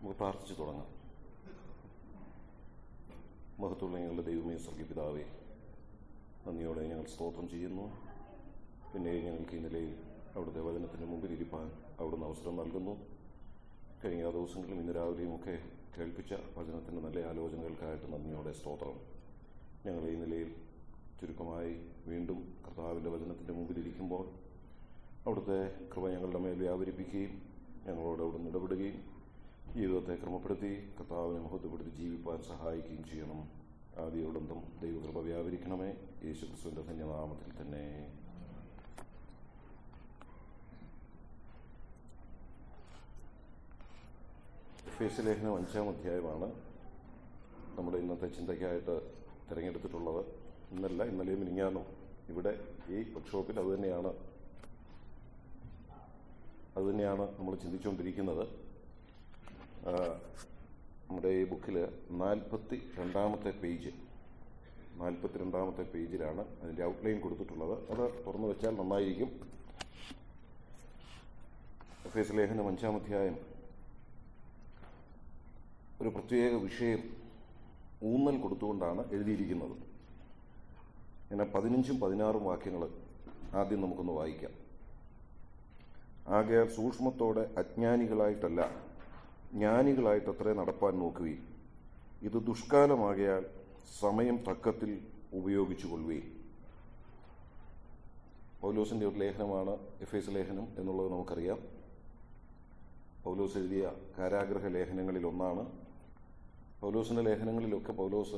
നമുക്ക് പ്രാർത്ഥിച്ചു തുടങ്ങാം മഹത്വമുള്ള ഞങ്ങളുടെ ദൈവമേ സ്വർഗീപിതാവേ നന്ദിയോടെ ഞങ്ങൾ സ്തോത്രം ചെയ്യുന്നു പിന്നെ ഞങ്ങൾക്ക് ഈ നിലയിൽ അവിടുത്തെ വചനത്തിന് മുമ്പിൽ ഇരിപ്പാൻ അവിടുന്ന് അവസരം നൽകുന്നു കഴിഞ്ഞ ദിവസങ്ങളിലും ഇന്ന് രാവിലെയും ഒക്കെ കേൾപ്പിച്ച വചനത്തിൻ്റെ നല്ല ആലോചനകൾക്കായിട്ട് നന്ദിയോടെ സ്തോത്രം ഞങ്ങൾ ഈ നിലയിൽ ചുരുക്കമായി വീണ്ടും കർത്താവിൻ്റെ വചനത്തിൻ്റെ മുമ്പിൽ ഇരിക്കുമ്പോൾ അവിടുത്തെ കൃപ ഞങ്ങളുടെ മേൽ വ്യാപരിപ്പിക്കുകയും ഞങ്ങളോട് അവിടുന്ന് ഇടപെടുകയും ജീവിതത്തെ ക്രമപ്പെടുത്തി കർത്താവിനെ മഹത്വപ്പെടുത്തി ജീവിപ്പാൻ സഹായിക്കുകയും ചെയ്യണം ആദ്യോടന്തം ദൈവകൃപ വ്യാപരിക്കണമേ യേശു ക്രിസ്തുവിൻ്റെ ധന്യനാമത്തിൽ തന്നെ എഫേസ് ലേഖനം അഞ്ചാം അധ്യായമാണ് നമ്മുടെ ഇന്നത്തെ ചിന്തയ്ക്കായിട്ട് തിരഞ്ഞെടുത്തിട്ടുള്ളത് ഇന്നല്ല ഇന്നലെയും മിനിങ്ങാനും ഇവിടെ ഈ വർക്ക്ഷോപ്പിൽ അതുതന്നെയാണ് അതുതന്നെയാണ് നമ്മൾ ചിന്തിച്ചുകൊണ്ടിരിക്കുന്നത് ആ, നമ്മുടെ ഈ ബുക്കിൽ നാൽപ്പത്തി രണ്ടാമത്തെ പേജ് നാൽപ്പത്തി രണ്ടാമത്തെ പേജിലാണ് അതിൻ്റെ ഔട്ട്ലൈൻ കൊടുത്തിട്ടുള്ളത് അത് തുറന്നു വെച്ചാൽ നന്നായിരിക്കും എഫേസ് ലേഖനം അഞ്ചാം അധ്യായം ഒരു പ്രത്യേക വിഷയം ഊന്നൽ കൊടുത്തുകൊണ്ടാണ് എഴുതിയിരിക്കുന്നത് ഇങ്ങനെ പതിനഞ്ചും പതിനാറും വാക്യങ്ങൾ ആദ്യം നമുക്കൊന്ന് വായിക്കാം ആകയാൽ സൂക്ഷ്മത്തോടെ അജ്ഞാനികളായിട്ടല്ല ജ്ഞാനികളായിട്ടത്രേ നടപ്പാൻ നോക്കുകയും ഇത് ദുഷ്കാലമാകയാൽ സമയം തക്കത്തിൽ ഉപയോഗിച്ചു കൊള്ളുകയും പൗലോസിൻ്റെ ഒരു ലേഖനമാണ് എഫ് എസ് ലേഖനം എന്നുള്ളത് നമുക്കറിയാം പൗലോസ് എഴുതിയ കാരാഗ്രഹ ലേഖനങ്ങളിൽ ഒന്നാണ് പൗലോസിൻ്റെ ലേഖനങ്ങളിലൊക്കെ പൗലോസ്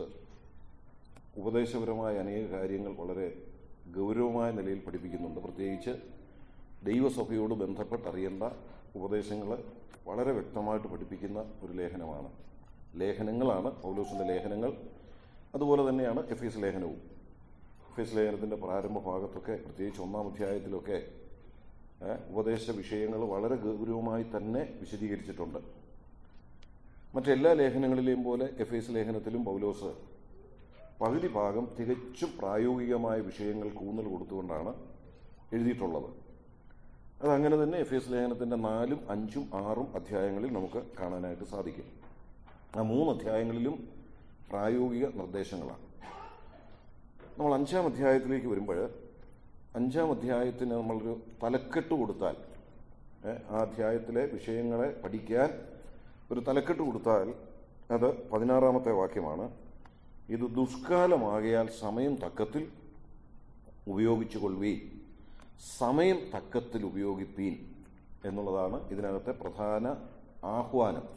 ഉപദേശപരമായ അനേക കാര്യങ്ങൾ വളരെ ഗൗരവമായ നിലയിൽ പഠിപ്പിക്കുന്നുണ്ട് പ്രത്യേകിച്ച് ദൈവസഭയോട് ബന്ധപ്പെട്ടറിയേണ്ട ഉപദേശങ്ങൾ വളരെ വ്യക്തമായിട്ട് പഠിപ്പിക്കുന്ന ഒരു ലേഖനമാണ് ലേഖനങ്ങളാണ് പൗലോസിൻ്റെ ലേഖനങ്ങൾ അതുപോലെ തന്നെയാണ് എഫ് എസ് ലേഖനവും എഫ് എസ് ലേഖനത്തിൻ്റെ പ്രാരംഭ ഭാഗത്തൊക്കെ പ്രത്യേകിച്ച് ഒന്നാം അധ്യായത്തിലൊക്കെ ഏ, ഉപദേശ വിഷയങ്ങൾ വളരെ ഗൗരവമായി തന്നെ വിശദീകരിച്ചിട്ടുണ്ട് മറ്റെല്ലാ ലേഖനങ്ങളിലെയും പോലെ എഫ് എസ് ലേഖനത്തിലും പൗലോസ് പകുതി ഭാഗം തികച്ചും പ്രായോഗികമായ വിഷയങ്ങൾക്ക് ഊന്നൽ കൊടുത്തുകൊണ്ടാണ് എഴുതിയിട്ടുള്ളത് അതങ്ങനെ തന്നെ എഫ് എസ് ലേഖനത്തിൻ്റെ നാലും അഞ്ചും ആറും അധ്യായങ്ങളിൽ നമുക്ക് കാണാനായിട്ട് സാധിക്കും ആ മൂന്ന് അധ്യായങ്ങളിലും പ്രായോഗിക നിർദ്ദേശങ്ങളാണ് നമ്മൾ അഞ്ചാം അധ്യായത്തിലേക്ക് വരുമ്പോൾ അഞ്ചാം അധ്യായത്തിന് നമ്മളൊരു തലക്കെട്ട് കൊടുത്താൽ ഏ, ആ അധ്യായത്തിലെ വിഷയങ്ങളെ പഠിക്കാൻ ഒരു തലക്കെട്ട് കൊടുത്താൽ അത് പതിനാറാമത്തെ വാക്യമാണ് ഇത് ദുഷ്കാലമാകയാൽ സമയം തക്കത്തിൽ ഉപയോഗിച്ചു കൊള്ളുവീൻ സമയം തക്കത്തിൽ ഉപയോഗിപ്പീൻ എന്നുള്ളതാണ് ഇതിനകത്തെ പ്രധാന ആഹ്വാനം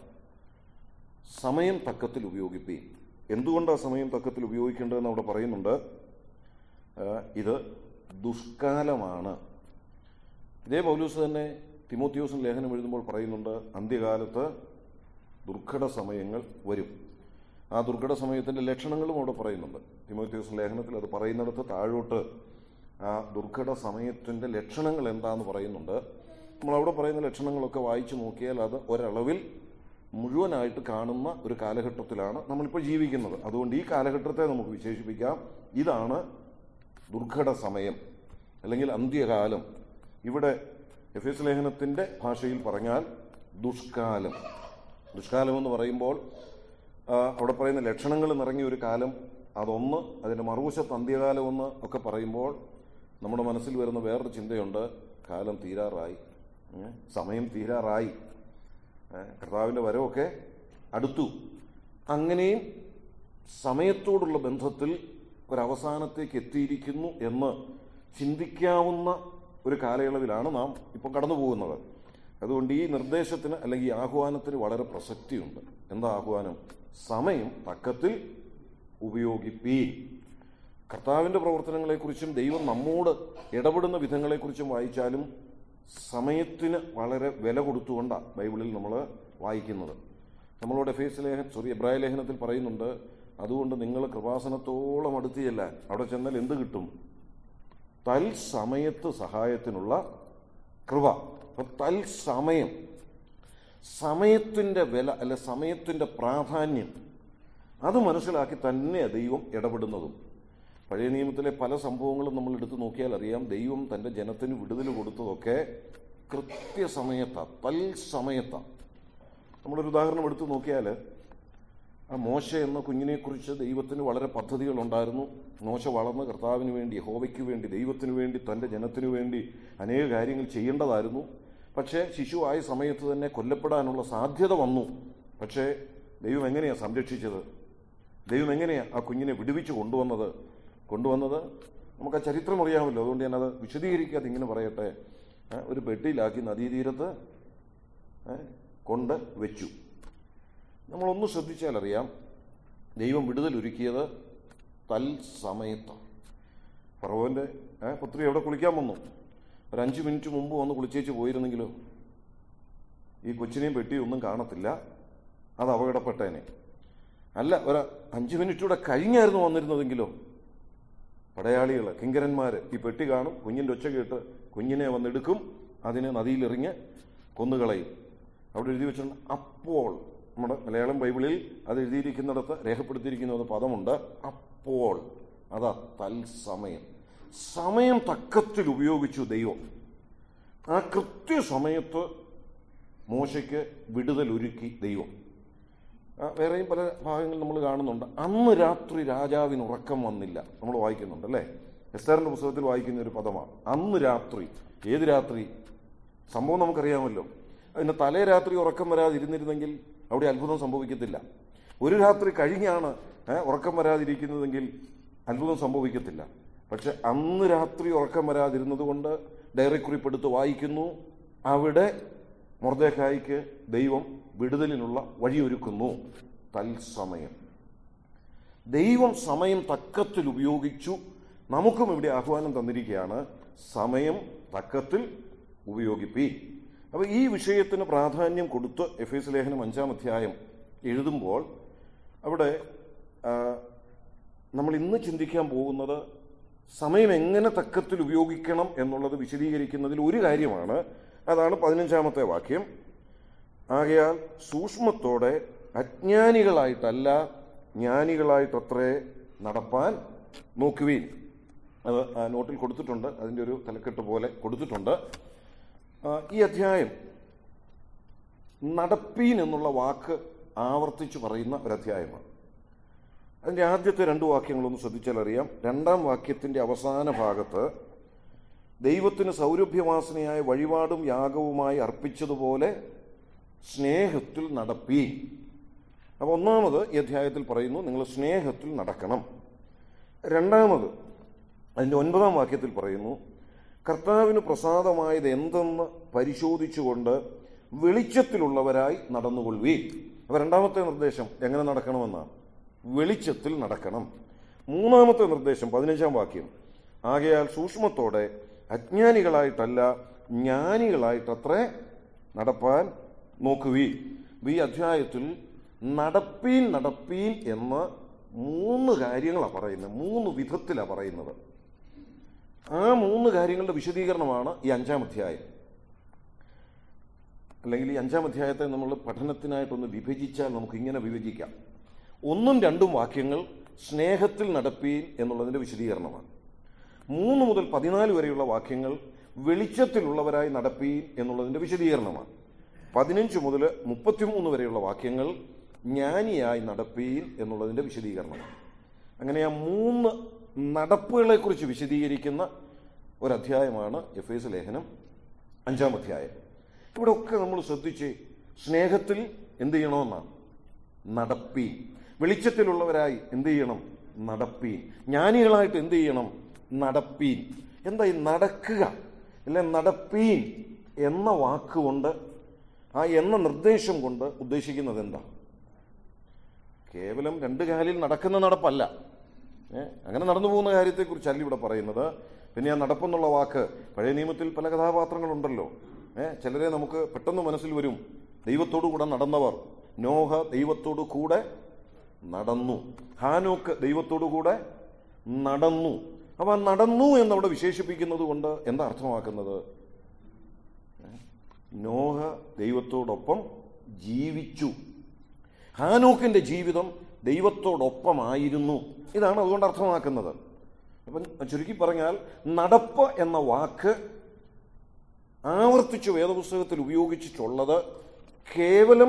സമയം തക്കത്തിൽ ഉപയോഗിപ്പീൻ എന്തുകൊണ്ടാണ് സമയം തക്കത്തിൽ ഉപയോഗിക്കേണ്ടതെന്ന് അവിടെ പറയുന്നുണ്ട് ആ, ഇത് ദുഷ്കാലമാണ് ഇതേ പൗലൂസ് തന്നെ തിമോത്യോസിന് ലേഖനം എഴുതുമ്പോൾ പറയുന്നുണ്ട് അന്ത്യകാലത്ത് ദുർഘട സമയങ്ങൾ വരും ആ ദുർഘട സമയത്തിന്റെ ലക്ഷണങ്ങളും അവിടെ പറയുന്നുണ്ട് തിമോത്യോസ് ലേഖനത്തിൽ അത് പറയുന്നിടത്ത് താഴോട്ട് ആ ദുർഘട സമയത്തിന്റെ ലക്ഷണങ്ങൾ എന്താന്ന് പറയുന്നുണ്ട് നമ്മൾ അവിടെ പറയുന്ന ലക്ഷണങ്ങളൊക്കെ വായിച്ചു നോക്കിയാൽ അത് ഒരളവിൽ മുഴുവനായിട്ട് കാണുന്ന ഒരു കാലഘട്ടത്തിലാണ് നമ്മളിപ്പോൾ ജീവിക്കുന്നത് അതുകൊണ്ട് ഈ കാലഘട്ടത്തെ നമുക്ക് വിശേഷിപ്പിക്കാം ഇതാണ് ദുർഘട സമയം അല്ലെങ്കിൽ അന്ത്യകാലം ഇവിടെ എഫ് എസ് ലേഖനത്തിന്റെ ഭാഷയിൽ പറഞ്ഞാൽ ദുഷ്കാലം ദുഷ്കാലം എന്ന് പറയുമ്പോൾ ആ, അവിടെ പറയുന്ന ലക്ഷണങ്ങൾ നിറങ്ങിയ ഒരു കാലം അതൊന്ന് അതിന്റെ മറുവശത്ത് അന്ത്യകാലം ഒന്ന് ഒക്കെ പറയുമ്പോൾ നമ്മുടെ മനസ്സിൽ വരുന്ന വേറൊരു ചിന്തയുണ്ട് കാലം തീരാറായി ഉം, സമയം തീരാറായി ഏ, കർത്താവിന്റെ വരവൊക്കെ അടുത്തു അങ്ങനെയും സമയത്തോടുള്ള ബന്ധത്തിൽ ഒരവസാനത്തേക്ക് എത്തിയിരിക്കുന്നു എന്ന് ചിന്തിക്കാവുന്ന ഒരു കാലയളവിലാണ് നാം ഇപ്പം കടന്നു പോകുന്നത് അതുകൊണ്ട് ഈ നിർദ്ദേശത്തിന് അല്ലെങ്കിൽ ഈ ആഹ്വാനത്തിന് വളരെ പ്രസക്തിയുണ്ട് എന്താ ആഹ്വാനം സമയം തക്കത്തിൽ ഉപയോഗിപ്പീൻ കർത്താവിന്റെ പ്രവർത്തനങ്ങളെക്കുറിച്ചും ദൈവം നമ്മോട് ഇടപെടുന്ന വിധങ്ങളെക്കുറിച്ചും വായിച്ചാലും സമയത്തിന് വളരെ വില കൊടുത്തുകൊണ്ടാണ് ബൈബിളിൽ നമ്മൾ വായിക്കുന്നത് നമ്മളോട് എഫേസ് ലേഖന സോറി എബ്രായ ലേഖനത്തിൽ പറയുന്നുണ്ട് അതുകൊണ്ട് നിങ്ങൾ കൃപാസനത്തോളം അടുത്ത് ചെല്ലാൻ അവിടെ ചെന്നാൽ എന്ത് കിട്ടും തൽസമയത്ത് സഹായത്തിനുള്ള കൃപ അപ്പൊ തൽസമയം സമയത്തിന്റെ വില അല്ലെ സമയത്തിന്റെ പ്രാധാന്യം അത് മനസ്സിലാക്കി തന്നെ ദൈവം ഇടപെടുന്നതും പഴയ നിയമത്തിലെ പല സംഭവങ്ങളും നമ്മൾ എടുത്തു നോക്കിയാൽ അറിയാം ദൈവം തന്റെ ജനത്തിന് വിടുതൽ കൊടുത്തതൊക്കെ കൃത്യസമയത്താ തൽസമയത്താ നമ്മളൊരു ഉദാഹരണം എടുത്തു നോക്കിയാൽ ആ മോശ എന്ന കുഞ്ഞിനെക്കുറിച്ച് ദൈവത്തിന് വളരെ പദ്ധതികളുണ്ടായിരുന്നു മോശ വളർന്ന് കർത്താവിന് വേണ്ടി ഹോവയ്ക്ക് വേണ്ടി ദൈവത്തിന് വേണ്ടി തൻ്റെ ജനത്തിനു വേണ്ടി അനേക കാര്യങ്ങൾ ചെയ്യേണ്ടതായിരുന്നു പക്ഷേ ശിശുവായ സമയത്ത് തന്നെ കൊല്ലപ്പെടാനുള്ള സാധ്യത വന്നു പക്ഷേ ദൈവം എങ്ങനെയാണ് സംരക്ഷിച്ചത് ദൈവം എങ്ങനെയാണ് ആ കുഞ്ഞിനെ വിടുവിച്ച് കൊണ്ടുവന്നത് കൊണ്ടുവന്നത് നമുക്ക് ആ ചരിത്രം അറിയാമല്ലോ അതുകൊണ്ട് ഞാനത് വിശദീകരിക്കാതെ ഇങ്ങനെ പറയട്ടെ ഏ, ഒരു പെട്ടിയിലാക്കി നദീതീരത്ത് ഏ, കൊണ്ട് വെച്ചു നമ്മളൊന്ന് ശ്രദ്ധിച്ചാൽ അറിയാം ദൈവം വിടുതൽ ഒരുക്കിയത് തൽസമയത്താണ് ഫറവോൻ്റെ ഏ, പുത്രി എവിടെ കുളിക്കാൻ വന്നു ഒരു അഞ്ച് മിനിറ്റ് മുമ്പ് വന്ന് കുളിച്ചേച്ച് പോയിരുന്നെങ്കിലോ ഈ കൊച്ചിനെയും പെട്ടിയും ഒന്നും കാണത്തില്ല അത് അപകടപ്പെട്ടേനെ അല്ല ഒരു അഞ്ച് മിനിറ്റ് കൂടെ കഴിഞ്ഞായിരുന്നു വന്നിരുന്നതെങ്കിലോ പടയാളികൾ കിങ്കരന്മാർ ഈ പെട്ടി കാണും കുഞ്ഞിൻ്റെ ഒച്ച കേട്ട് കുഞ്ഞിനെ വന്നെടുക്കും അതിനെ നദിയിലെറിഞ്ഞ് കൊന്നുകളയും അവിടെ എഴുതി വെച്ചിട്ടുണ്ട് അപ്പോൾ നമ്മുടെ മലയാളം ബൈബിളിൽ അത് എഴുതിയിരിക്കുന്നിടത്ത് രേഖപ്പെടുത്തിയിരിക്കുന്ന ഒരു പദമുണ്ട് അപ്പോൾ അതാ തൽസമയം സമയം തക്കത്തിൽ ഉപയോഗിച്ചു ദൈവം ആ കൃത്യസമയത്ത് മോശയ്ക്ക് വിടുതൽ ഒരുക്കി ദൈവം ആ, വേറെയും പല ഭാഗങ്ങൾ നമ്മൾ കാണുന്നുണ്ട് അന്ന് രാത്രി രാജാവിന് ഉറക്കം വന്നില്ല നമ്മൾ വായിക്കുന്നുണ്ട് അല്ലേ എസ്തറിന്റെ പുസ്തകത്തിൽ വായിക്കുന്ന ഒരു പദമാണ് അന്ന് രാത്രി ഏത് രാത്രി സംഭവം നമുക്കറിയാമല്ലോ അതിന്റെ തലേ രാത്രി ഉറക്കം വരാതിരുന്നിരുന്നെങ്കിൽ അവിടെ അത്ഭുതം സംഭവിക്കത്തില്ല ഒരു രാത്രി കഴിഞ്ഞാണ് ഏ, ഉറക്കം വരാതിരിക്കുന്നതെങ്കിൽ അത്ഭുതം സംഭവിക്കത്തില്ല പക്ഷെ അന്ന് രാത്രി ഉറക്കം വരാതിരുന്നത് കൊണ്ട് ഡയറി കുറിപ്പെടുത്ത് വായിക്കുന്നു അവിടെ മൊർദേഖായിക്ക് ദൈവം വിടുതലിനുള്ള വഴിയൊരുക്കുന്നു തൽസമയം ദൈവം സമയം തക്കത്തിൽ ഉപയോഗിച്ചു നമുക്കും ഇവിടെ ആഹ്വാനം തന്നിരിക്കുകയാണ് സമയം തക്കത്തിൽ ഉപയോഗിപ്പി അപ്പോൾ ഈ വിഷയത്തിന് പ്രാധാന്യം കൊടുത്ത് എഫ് എസ് ലേഖനം അഞ്ചാം അധ്യായം എഴുതുമ്പോൾ അവിടെ ആ, നമ്മൾ ഇന്ന് ചിന്തിക്കാൻ പോകുന്നത് സമയം എങ്ങനെ തക്കത്തിൽ ഉപയോഗിക്കണം എന്നുള്ളത് വിശദീകരിക്കുന്നതിൽ ഒരു കാര്യമാണ് അതാണ് പതിനഞ്ചാമത്തെ വാക്യം ആകയാൽ സൂക്ഷ്മത്തോടെ അജ്ഞാനികളായിട്ടല്ല ജ്ഞാനികളായിട്ടത്രേ നടപ്പാൻ നോക്കുവീൻ അത് ആ നോട്ടിൽ കൊടുത്തിട്ടുണ്ട് അതിൻ്റെ ഒരു തലക്കെട്ട് പോലെ കൊടുത്തിട്ടുണ്ട് ആ, ഈ അധ്യായം നടപ്പീൻ എന്നുള്ള വാക്ക് ആവർത്തിച്ച് പറയുന്ന ഒരു അധ്യായമാണ് അതിൻ്റെ ആദ്യത്തെ രണ്ട് വാക്യങ്ങളൊന്ന് ശ്രദ്ധിച്ചാൽ അറിയാം രണ്ടാം വാക്യത്തിൻ്റെ അവസാന ഭാഗത്ത് ദൈവത്തിന് സൗരഭ്യവാസനയായ വഴിപാടും യാഗവുമായി അർപ്പിച്ചതുപോലെ സ്നേഹത്തിൽ നടപ്പീ അപ്പോൾ ഒന്നാമത് ഈ അധ്യായത്തിൽ പറയുന്നു നിങ്ങൾ സ്നേഹത്തിൽ നടക്കണം രണ്ടാമത് അതിൻ്റെ ഒൻപതാം വാക്യത്തിൽ പറയുന്നു കർത്താവിന് പ്രസാദമായത് എന്തെന്ന് പരിശോധിച്ചുകൊണ്ട് വെളിച്ചത്തിലുള്ളവരായി നടന്നുകൊള്ളുവീ അപ്പോൾ രണ്ടാമത്തെ നിർദ്ദേശം എങ്ങനെ നടക്കണമെന്നാണ് വെളിച്ചത്തിൽ നടക്കണം മൂന്നാമത്തെ നിർദ്ദേശം പതിനഞ്ചാം വാക്യം ആകയാൽ സൂക്ഷ്മത്തോടെ അജ്ഞാനികളായിട്ടല്ല ജ്ഞാനികളായിട്ടത്രേ നടപ്പാൻ നോക്കുവീ ഈ അധ്യായത്തിൽ നടപ്പീൻ നടപ്പീൻ എന്ന് മൂന്ന് കാര്യങ്ങളാണ് പറയുന്നത് മൂന്ന് വിധത്തിലാണ് പറയുന്നത് ആ മൂന്ന് കാര്യങ്ങളുടെ വിശദീകരണമാണ് ഈ അഞ്ചാം അധ്യായം അല്ലെങ്കിൽ ഈ അഞ്ചാം അധ്യായത്തെ നമ്മൾ പഠനത്തിനായിട്ടൊന്ന് വിഭജിച്ചാൽ നമുക്ക് ഇങ്ങനെ വിഭജിക്കാം ഒന്നും രണ്ടും വാക്യങ്ങൾ സ്നേഹത്തിൽ നടപ്പീൻ എന്നുള്ളതിൻ്റെ വിശദീകരണമാണ് മൂന്ന് മുതൽ പതിനാല് വരെയുള്ള വാക്യങ്ങൾ വെളിച്ചത്തിലുള്ളവരായി നടപ്പീൻ എന്നുള്ളതിൻ്റെ വിശദീകരണമാണ് പതിനഞ്ച് മുതൽ മുപ്പത്തിമൂന്ന് വരെയുള്ള വാക്യങ്ങൾ ജ്ഞാനിയായി നടപ്പീൻ എന്നുള്ളതിൻ്റെ വിശദീകരണമാണ് അങ്ങനെ ആ മൂന്ന് നടപ്പുകളെക്കുറിച്ച് വിശദീകരിക്കുന്ന ഒരധ്യായമാണ് എഫ് എസ് ലേഖനം അഞ്ചാം അധ്യായം ഇവിടെ ഒക്കെ നമ്മൾ ശ്രദ്ധിച്ച് സ്നേഹത്തിൽ എന്ത് ചെയ്യണമെന്നാണ് നടപ്പീൻ വെളിച്ചത്തിലുള്ളവരായി എന്ത് ചെയ്യണം നടപ്പീൻ ജ്ഞാനികളായിട്ട് എന്ത് ചെയ്യണം നടപ്പീൻ എന്താ ഈ നടക്കുക അല്ലെ നടപ്പീൻ എന്ന വാക്കുകൊണ്ട് ആ എന്ന നിർദ്ദേശം കൊണ്ട് ഉദ്ദേശിക്കുന്നത് എന്താ കേവലം രണ്ട് കാലിൽ നടക്കുന്ന നടപ്പല്ല ഏ, അങ്ങനെ നടന്നു പോകുന്ന കാര്യത്തെക്കുറിച്ചല്ല ഇവിടെ പറയുന്നത് പിന്നെ ആ നടപ്പെന്നുള്ള വാക്ക് പഴയ നിയമത്തിൽ പല കഥാപാത്രങ്ങളുണ്ടല്ലോ ഏ ചിലരെ നമുക്ക് പെട്ടെന്ന് മനസ്സിൽ വരും ദൈവത്തോടു കൂടെ നടന്നവർ നോഹ ദൈവത്തോടു കൂടെ നടന്നു ഹാനോക്ക് ദൈവത്തോടു കൂടെ നടന്നു അപ്പൊ ആ നടന്നു എന്നവിടെ വിശേഷിപ്പിക്കുന്നത് കൊണ്ട് എന്താ അർത്ഥമാക്കുന്നത് നോഹ ദൈവത്തോടൊപ്പം ജീവിച്ചു ഹാനോക്കിന്റെ ജീവിതം ദൈവത്തോടൊപ്പമായിരുന്നു ഇതാണ് അതുകൊണ്ട് അർത്ഥമാക്കുന്നത് അപ്പം ചുരുക്കി പറഞ്ഞാൽ നടപ്പ് എന്ന വാക്ക് ആവർത്തിച്ച് വേദപുസ്തകത്തിൽ ഉപയോഗിച്ചിട്ടുള്ളത് കേവലം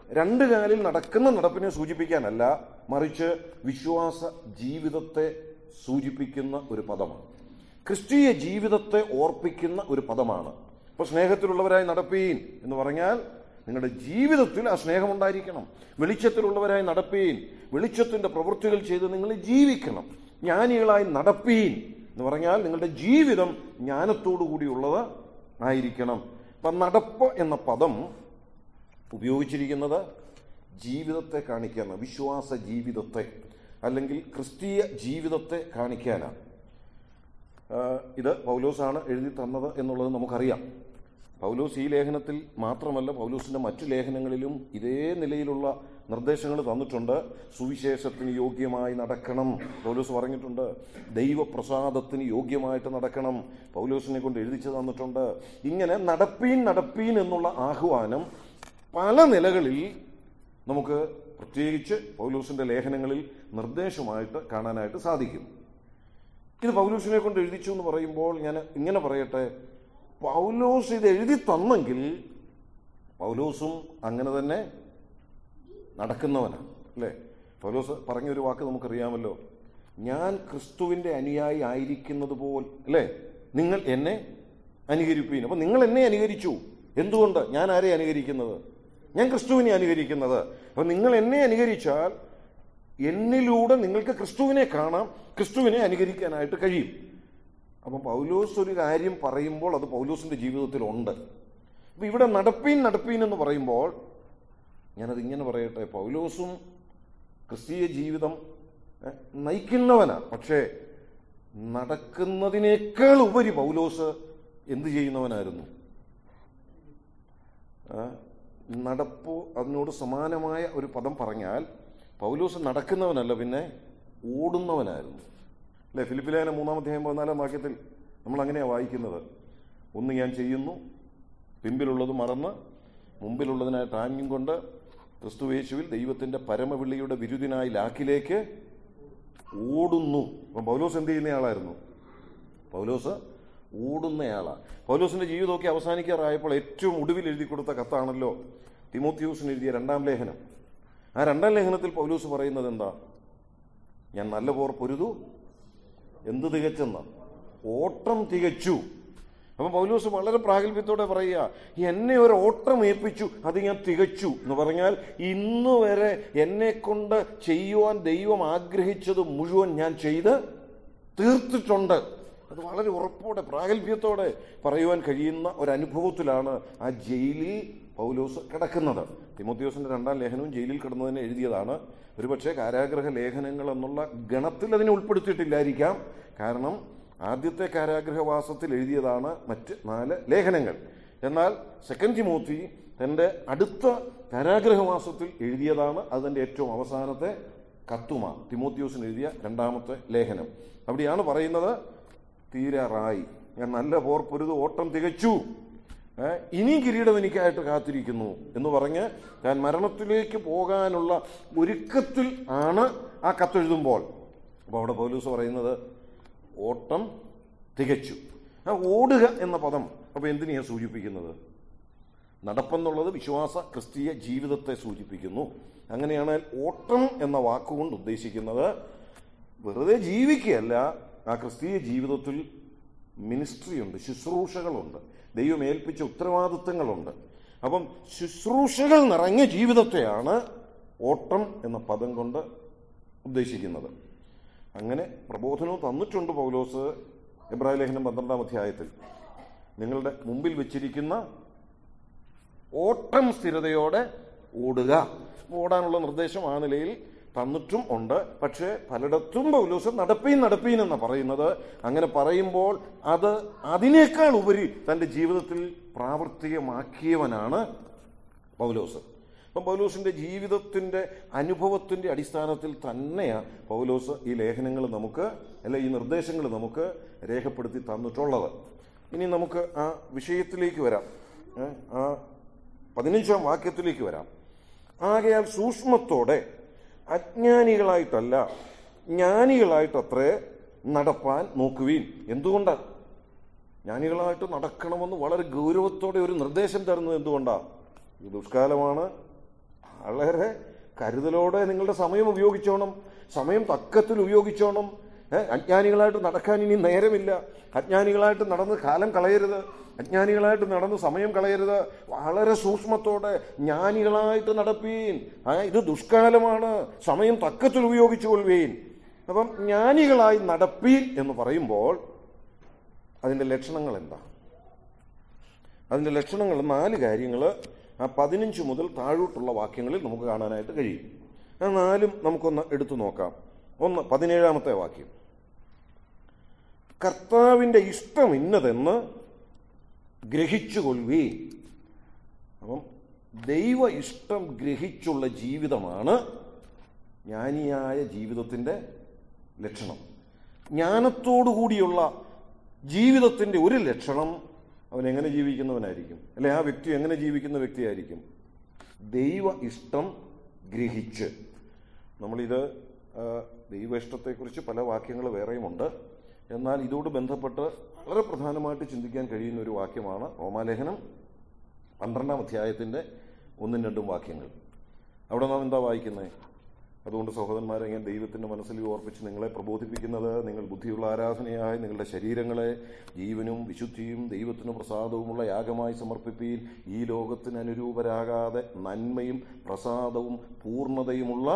രണ്ട് കാലിൽ നടക്കുന്ന നടപ്പിനെ സൂചിപ്പിക്കാനല്ല മറിച്ച് വിശ്വാസ ജീവിതത്തെ സൂചിപ്പിക്കുന്ന ഒരു പദമാണ് ക്രിസ്തീയ ജീവിതത്തെ ഓർപ്പിക്കുന്ന ഒരു പദമാണ് ഇപ്പൊ സ്നേഹത്തിലുള്ളവരായി നടപ്പീൻ എന്ന് പറഞ്ഞാൽ നിങ്ങളുടെ ജീവിതത്തിൽ ആ സ്നേഹമുണ്ടായിരിക്കണം വെളിച്ചത്തിലുള്ളവരായി നടപ്പീൻ വെളിച്ചത്തിന്റെ പ്രവൃത്തികൾ ചെയ്ത് നിങ്ങൾ ജീവിക്കണം ജ്ഞാനികളായി നടപ്പീൻ എന്ന് പറഞ്ഞാൽ നിങ്ങളുടെ ജീവിതം ജ്ഞാനത്തോടു കൂടിയുള്ളത് ആയിരിക്കണം അപ്പൊ നടപ്പ് എന്ന പദം ഉപയോഗിച്ചിരിക്കുന്നത് ജീവിതത്തെ കാണിക്കാനാണ് വിശ്വാസ ജീവിതത്തെ അല്ലെങ്കിൽ ക്രിസ്തീയ ജീവിതത്തെ കാണിക്കാനാണ് ആ, ഇത് പൗലോസാണ് എഴുതി തന്നത് എന്നുള്ളത് നമുക്കറിയാം പൗലോസ് ഈ ലേഖനത്തിൽ മാത്രമല്ല പൗലോസിന്റെ മറ്റു ലേഖനങ്ങളിലും ഇതേ നിലയിലുള്ള നിർദ്ദേശങ്ങൾ തന്നിട്ടുണ്ട് സുവിശേഷത്തിന് യോഗ്യമായി നടക്കണം പൗലോസ് പറഞ്ഞിട്ടുണ്ട് ദൈവപ്രസാദത്തിന് യോഗ്യമായിട്ട് നടക്കണം പൗലോസിനെ കൊണ്ട് എഴുതിച്ചു തന്നിട്ടുണ്ട് ഇങ്ങനെ നടപ്പീൻ നടപ്പീൻ എന്നുള്ള ആഹ്വാനം പല നിലകളിൽ നമുക്ക് പ്രത്യേകിച്ച് പൗലോസിന്റെ ലേഖനങ്ങളിൽ നിർദ്ദേശമായിട്ട് കാണാനായിട്ട് സാധിക്കും ഇത് പൗലോസിനെ കൊണ്ട് എഴുതിച്ചു എന്ന് പറയുമ്പോൾ ഞാൻ ഇങ്ങനെ പറയട്ടെ പൗലോസ് ഇത് എഴുതി തന്നെങ്കിൽ പൗലോസും അങ്ങനെ തന്നെ നടക്കുന്നവനാണ് അല്ലേ പൗലോസ് പറഞ്ഞൊരു വാക്ക് നമുക്കറിയാമല്ലോ ഞാൻ ക്രിസ്തുവിന്റെ അനുയായി ആയിരിക്കുന്നത് പോൽ അല്ലേ നിങ്ങൾ എന്നെ അനുകരിപ്പീൻ അപ്പൊ നിങ്ങൾ എന്നെ അനുകരിച്ചു എന്തുകൊണ്ട് ഞാൻ ആരെ അനുകരിക്കുന്നത് ഞാൻ ക്രിസ്തുവിനെ അനുകരിക്കുന്നത് അപ്പൊ നിങ്ങൾ എന്നെ അനുകരിച്ചാൽ എന്നിലൂടെ നിങ്ങൾക്ക് ക്രിസ്തുവിനെ കാണാം ക്രിസ്തുവിനെ അനുകരിക്കാനായിട്ട് കഴിയും അപ്പം പൗലോസ് ഒരു കാര്യം പറയുമ്പോൾ അത് പൗലോസിന്റെ ജീവിതത്തിലുണ്ട് അപ്പൊ ഇവിടെ നടപ്പീൻ നടപ്പീൻ എന്ന് പറയുമ്പോൾ ഞാനത് ഇങ്ങനെ പറയട്ടെ പൗലോസും ക്രിസ്തീയ ജീവിതം ഏ, നയിക്കുന്നവനാ പക്ഷേ നടക്കുന്നതിനേക്കാൾ ഉപരി പൗലോസ് എന്ത് ചെയ്യുന്നവനായിരുന്നു ആ, നടപ്പ് അതിനോട് സമാനമായ ഒരു പദം പറഞ്ഞാൽ പൗലോസ് നടക്കുന്നവനല്ല പിന്നെ ഓടുന്നവനായിരുന്നു അല്ലെ ഫിലിപ്പിലേന മൂന്നാം അധ്യായം പതിനാലാം വാക്യത്തിൽ നമ്മൾ അങ്ങനെയാണ് വായിക്കുന്നത് ഒന്ന് ഞാൻ ചെയ്യുന്നു പിമ്പിലുള്ളത് മറന്ന് മുമ്പിലുള്ളതിനായിട്ട് ആംഗ്യം കൊണ്ട് ക്രിസ്തുവേശുവിൽ ദൈവത്തിന്റെ പരമവിളിയുടെ വിരുദിനായി ലാക്കിലേക്ക് ഓടുന്നു അപ്പം പൗലോസ് എന്ത് ചെയ്യുന്നയാളായിരുന്നു പൗലോസ് ഓടുന്നയാളാ പൗലോസിന്റെ ജീവിതമൊക്കെ അവസാനിക്കാറായപ്പോൾ ഏറ്റവും ഒടുവിൽ എഴുതി കൊടുത്ത കത്താണല്ലോ തിമോത്യൂസിന് എഴുതിയ രണ്ടാം ലേഖനം ആ രണ്ടാം ലേഖനത്തിൽ പൗലോസ് പറയുന്നത് എന്താ ഞാൻ നല്ല പോർ പൊരുതു എന്ത് തികച്ചെന്ന ഓട്ടം തികച്ചു അപ്പൊ പൗലോസ് വളരെ പ്രാഗൽഭ്യത്തോടെ പറയുക എന്നെ ഒരു ഓട്ടം ഏൽപ്പിച്ചു അത് ഞാൻ തികച്ചു എന്ന് പറഞ്ഞാൽ ഇന്ന് വരെ എന്നെ കൊണ്ട് ചെയ്യുവാൻ ദൈവം ആഗ്രഹിച്ചത് മുഴുവൻ ഞാൻ ചെയ്ത് തീർത്തിട്ടുണ്ട് അത് വളരെ ഉറപ്പോടെ പ്രാഗൽഭ്യത്തോടെ പറയുവാൻ കഴിയുന്ന ഒരു അനുഭവത്തിലാണ് ആ ജയിലിൽ പൗലോസ് കിടക്കുന്നത് തിമോത്യോസിന്റെ രണ്ടാം ലേഖനവും ജയിലിൽ കിടന്നതിന് എഴുതിയതാണ് ഒരുപക്ഷെ കാരാഗ്രഹ ലേഖനങ്ങൾ എന്നുള്ള ഗണത്തിൽ അതിനെ ഉൾപ്പെടുത്തിയിട്ടില്ലായിരിക്കാം കാരണം ആദ്യത്തെ കാരാഗ്രഹവാസത്തിൽ എഴുതിയതാണ് മറ്റ് നാല് ലേഖനങ്ങൾ എന്നാൽ സെക്കൻഡ് തിമോത്തി തന്റെ അടുത്ത കാരാഗ്രഹവാസത്തിൽ എഴുതിയതാണ് അതിന്റെ ഏറ്റവും അവസാനത്തെ കത്തുമ തിമോത്യോസിന് എഴുതിയ രണ്ടാമത്തെ ലേഖനം അവിടെയാണ് പറയുന്നത് തീരാറായി ഞാൻ നല്ല പോർ പൊരുത് ഓട്ടം തികച്ചു ഏ, ഇനി കിരീടം എനിക്കായിട്ട് കാത്തിരിക്കുന്നു എന്ന് പറഞ്ഞ് ഞാൻ മരണത്തിലേക്ക് പോകാനുള്ള ഒരുക്കത്തിൽ ആണ് ആ കത്തെഴുതുമ്പോൾ അപ്പോൾ അവിടെ പൗലൂസ് പറയുന്നത് ഓട്ടം തികച്ചു ആ ഓടുക എന്ന പദം അപ്പോൾ എന്തിനെയാണ് സൂചിപ്പിക്കുന്നത് നടപ്പെന്നുള്ളത് വിശ്വാസ ക്രിസ്തീയ ജീവിതത്തെ സൂചിപ്പിക്കുന്നു അങ്ങനെയാണെങ്കിൽ ഓട്ടം എന്ന വാക്കുകൊണ്ട് ഉദ്ദേശിക്കുന്നത് വെറുതെ ജീവിക്കുകയല്ല ആ ക്രിസ്തീയ ജീവിതത്തിൽ മിനിസ്ട്രിയുണ്ട് ശുശ്രൂഷകളുണ്ട് ദൈവം ഏൽപ്പിച്ച ഉത്തരവാദിത്തങ്ങളുണ്ട് അപ്പം ശുശ്രൂഷകൾ നിറഞ്ഞ ജീവിതത്തെയാണ് ഓട്ടം എന്ന പദം കൊണ്ട് ഉദ്ദേശിക്കുന്നത് അങ്ങനെ പ്രബോധനവും തന്നിട്ടുണ്ട് പൗലോസ് എബ്രാഹിം ലേഖനം പന്ത്രണ്ടാം അധ്യായത്തിൽ നിങ്ങളുടെ മുമ്പിൽ വെച്ചിരിക്കുന്ന ഓട്ടം സ്ഥിരതയോടെ ഓടുക ഓടാനുള്ള നിർദ്ദേശം ആ നിലയിൽ തന്നിട്ടും ഉണ്ട് പക്ഷേ പലയിടത്തും പൗലോസ് നടപ്പീൻ നടപ്പീൻ എന്ന് പറയുന്നത് അങ്ങനെ പറയുമ്പോൾ അത് അതിനേക്കാൾ ഉപരി തന്റെ ജീവിതത്തിൽ പ്രാവർത്തികമാക്കിയവനാണ് പൗലോസ് അപ്പം പൗലോസിന്റെ ജീവിതത്തിന്റെ അനുഭവത്തിന്റെ അടിസ്ഥാനത്തിൽ തന്നെയാണ് പൗലോസ് ഈ ലേഖനങ്ങൾ നമുക്ക് അല്ല ഈ നിർദ്ദേശങ്ങൾ നമുക്ക് രേഖപ്പെടുത്തി തന്നിട്ടുള്ളത് ഇനി നമുക്ക് ആ വിഷയത്തിലേക്ക് വരാം ഏ, ആ പതിനഞ്ചാം വാക്യത്തിലേക്ക് വരാം ആകയാൽ സൂക്ഷ്മത്തോടെ അജ്ഞാനികളായിട്ടല്ല ജ്ഞാനികളായിട്ടത്രേ നടപ്പാൻ നോക്കുവീൻ എന്തുകൊണ്ടാണ് ജ്ഞാനികളായിട്ട് നടക്കണമെന്ന് വളരെ ഗൗരവത്തോടെ ഒരു നിർദ്ദേശം തരുന്നത് എന്തുകൊണ്ടാ ഇത് ദുഷ്കാലമാണ് വളരെ കരുതലോടെ നിങ്ങളുടെ സമയം ഉപയോഗിച്ചോണം സമയം തക്കത്തിൽ ഉപയോഗിച്ചോണം ഏ, അജ്ഞാനികളായിട്ട് നടക്കാൻ ഇനി നേരമില്ല അജ്ഞാനികളായിട്ട് നടന്ന് കാലം കളയരുത് അജ്ഞാനികളായിട്ട് നടന്ന് സമയം കളയരുത് വളരെ സൂക്ഷ്മത്തോടെ ജ്ഞാനികളായിട്ട് നടപ്പീൻ ആ ഇത് ദുഷ്കാലമാണ് സമയം തക്കത്തിൽ ഉപയോഗിച്ചു കൊള്ളുവീൻ അപ്പം ജ്ഞാനികളായി നടപ്പീൻ എന്ന് പറയുമ്പോൾ അതിൻ്റെ ലക്ഷണങ്ങൾ എന്താ അതിൻ്റെ ലക്ഷണങ്ങൾ നാല് കാര്യങ്ങൾ ആ പതിനഞ്ച് മുതൽ താഴോട്ടുള്ള വാക്യങ്ങളിൽ നമുക്ക് കാണാനായിട്ട് കഴിയും ആ നാലും നമുക്കൊന്ന് എടുത്തു നോക്കാം ഒന്ന് പതിനേഴാമത്തെ വാക്യം കർത്താവിൻ്റെ ഇഷ്ടം ഇന്നതെന്ന് ഗ്രഹിച്ചുകൊള്ളുവീ അപ്പം ദൈവ ഇഷ്ടം ഗ്രഹിച്ചുള്ള ജീവിതമാണ് ജ്ഞാനിയായ ജീവിതത്തിൻ്റെ ലക്ഷണം ജ്ഞാനത്തോടു കൂടിയുള്ള ജീവിതത്തിൻ്റെ ഒരു ലക്ഷണം അവൻ എങ്ങനെ ജീവിക്കുന്നവനായിരിക്കും അല്ലെ ആ വ്യക്തി എങ്ങനെ ജീവിക്കുന്ന വ്യക്തിയായിരിക്കും ദൈവ ഇഷ്ടം ഗ്രഹിച്ച് നമ്മളിത് ആ, ദൈവ ഇഷ്ടത്തെക്കുറിച്ച് പല വാക്യങ്ങൾ വേറെയുമുണ്ട് എന്നാൽ ഇതോട് ബന്ധപ്പെട്ട് വളരെ പ്രധാനമായിട്ട് ചിന്തിക്കാൻ കഴിയുന്ന ഒരു വാക്യമാണ് റോമാലേഖനം പന്ത്രണ്ടാം അധ്യായത്തിൻ്റെ ഒന്നും രണ്ടും വാക്യങ്ങൾ അവിടെ നാം എന്താ വായിക്കുന്നത് അതുകൊണ്ട് സഹോദരന്മാരെ ഞാൻ ദൈവത്തിൻ്റെ മനസ്സിൽ ഓർപ്പിച്ച് നിങ്ങളെ പ്രബോധിപ്പിക്കുന്നത് നിങ്ങൾ ബുദ്ധിയുള്ള ആരാധനയായി നിങ്ങളുടെ ശരീരങ്ങളെ ജീവനും വിശുദ്ധിയും ദൈവത്തിന് പ്രസാദവുമുള്ള യാഗമായി സമർപ്പിപ്പീൻ ഈ ലോകത്തിന് അനുരൂപരാകാതെ നന്മയും പ്രസാദവും പൂർണ്ണതയുമുള്ള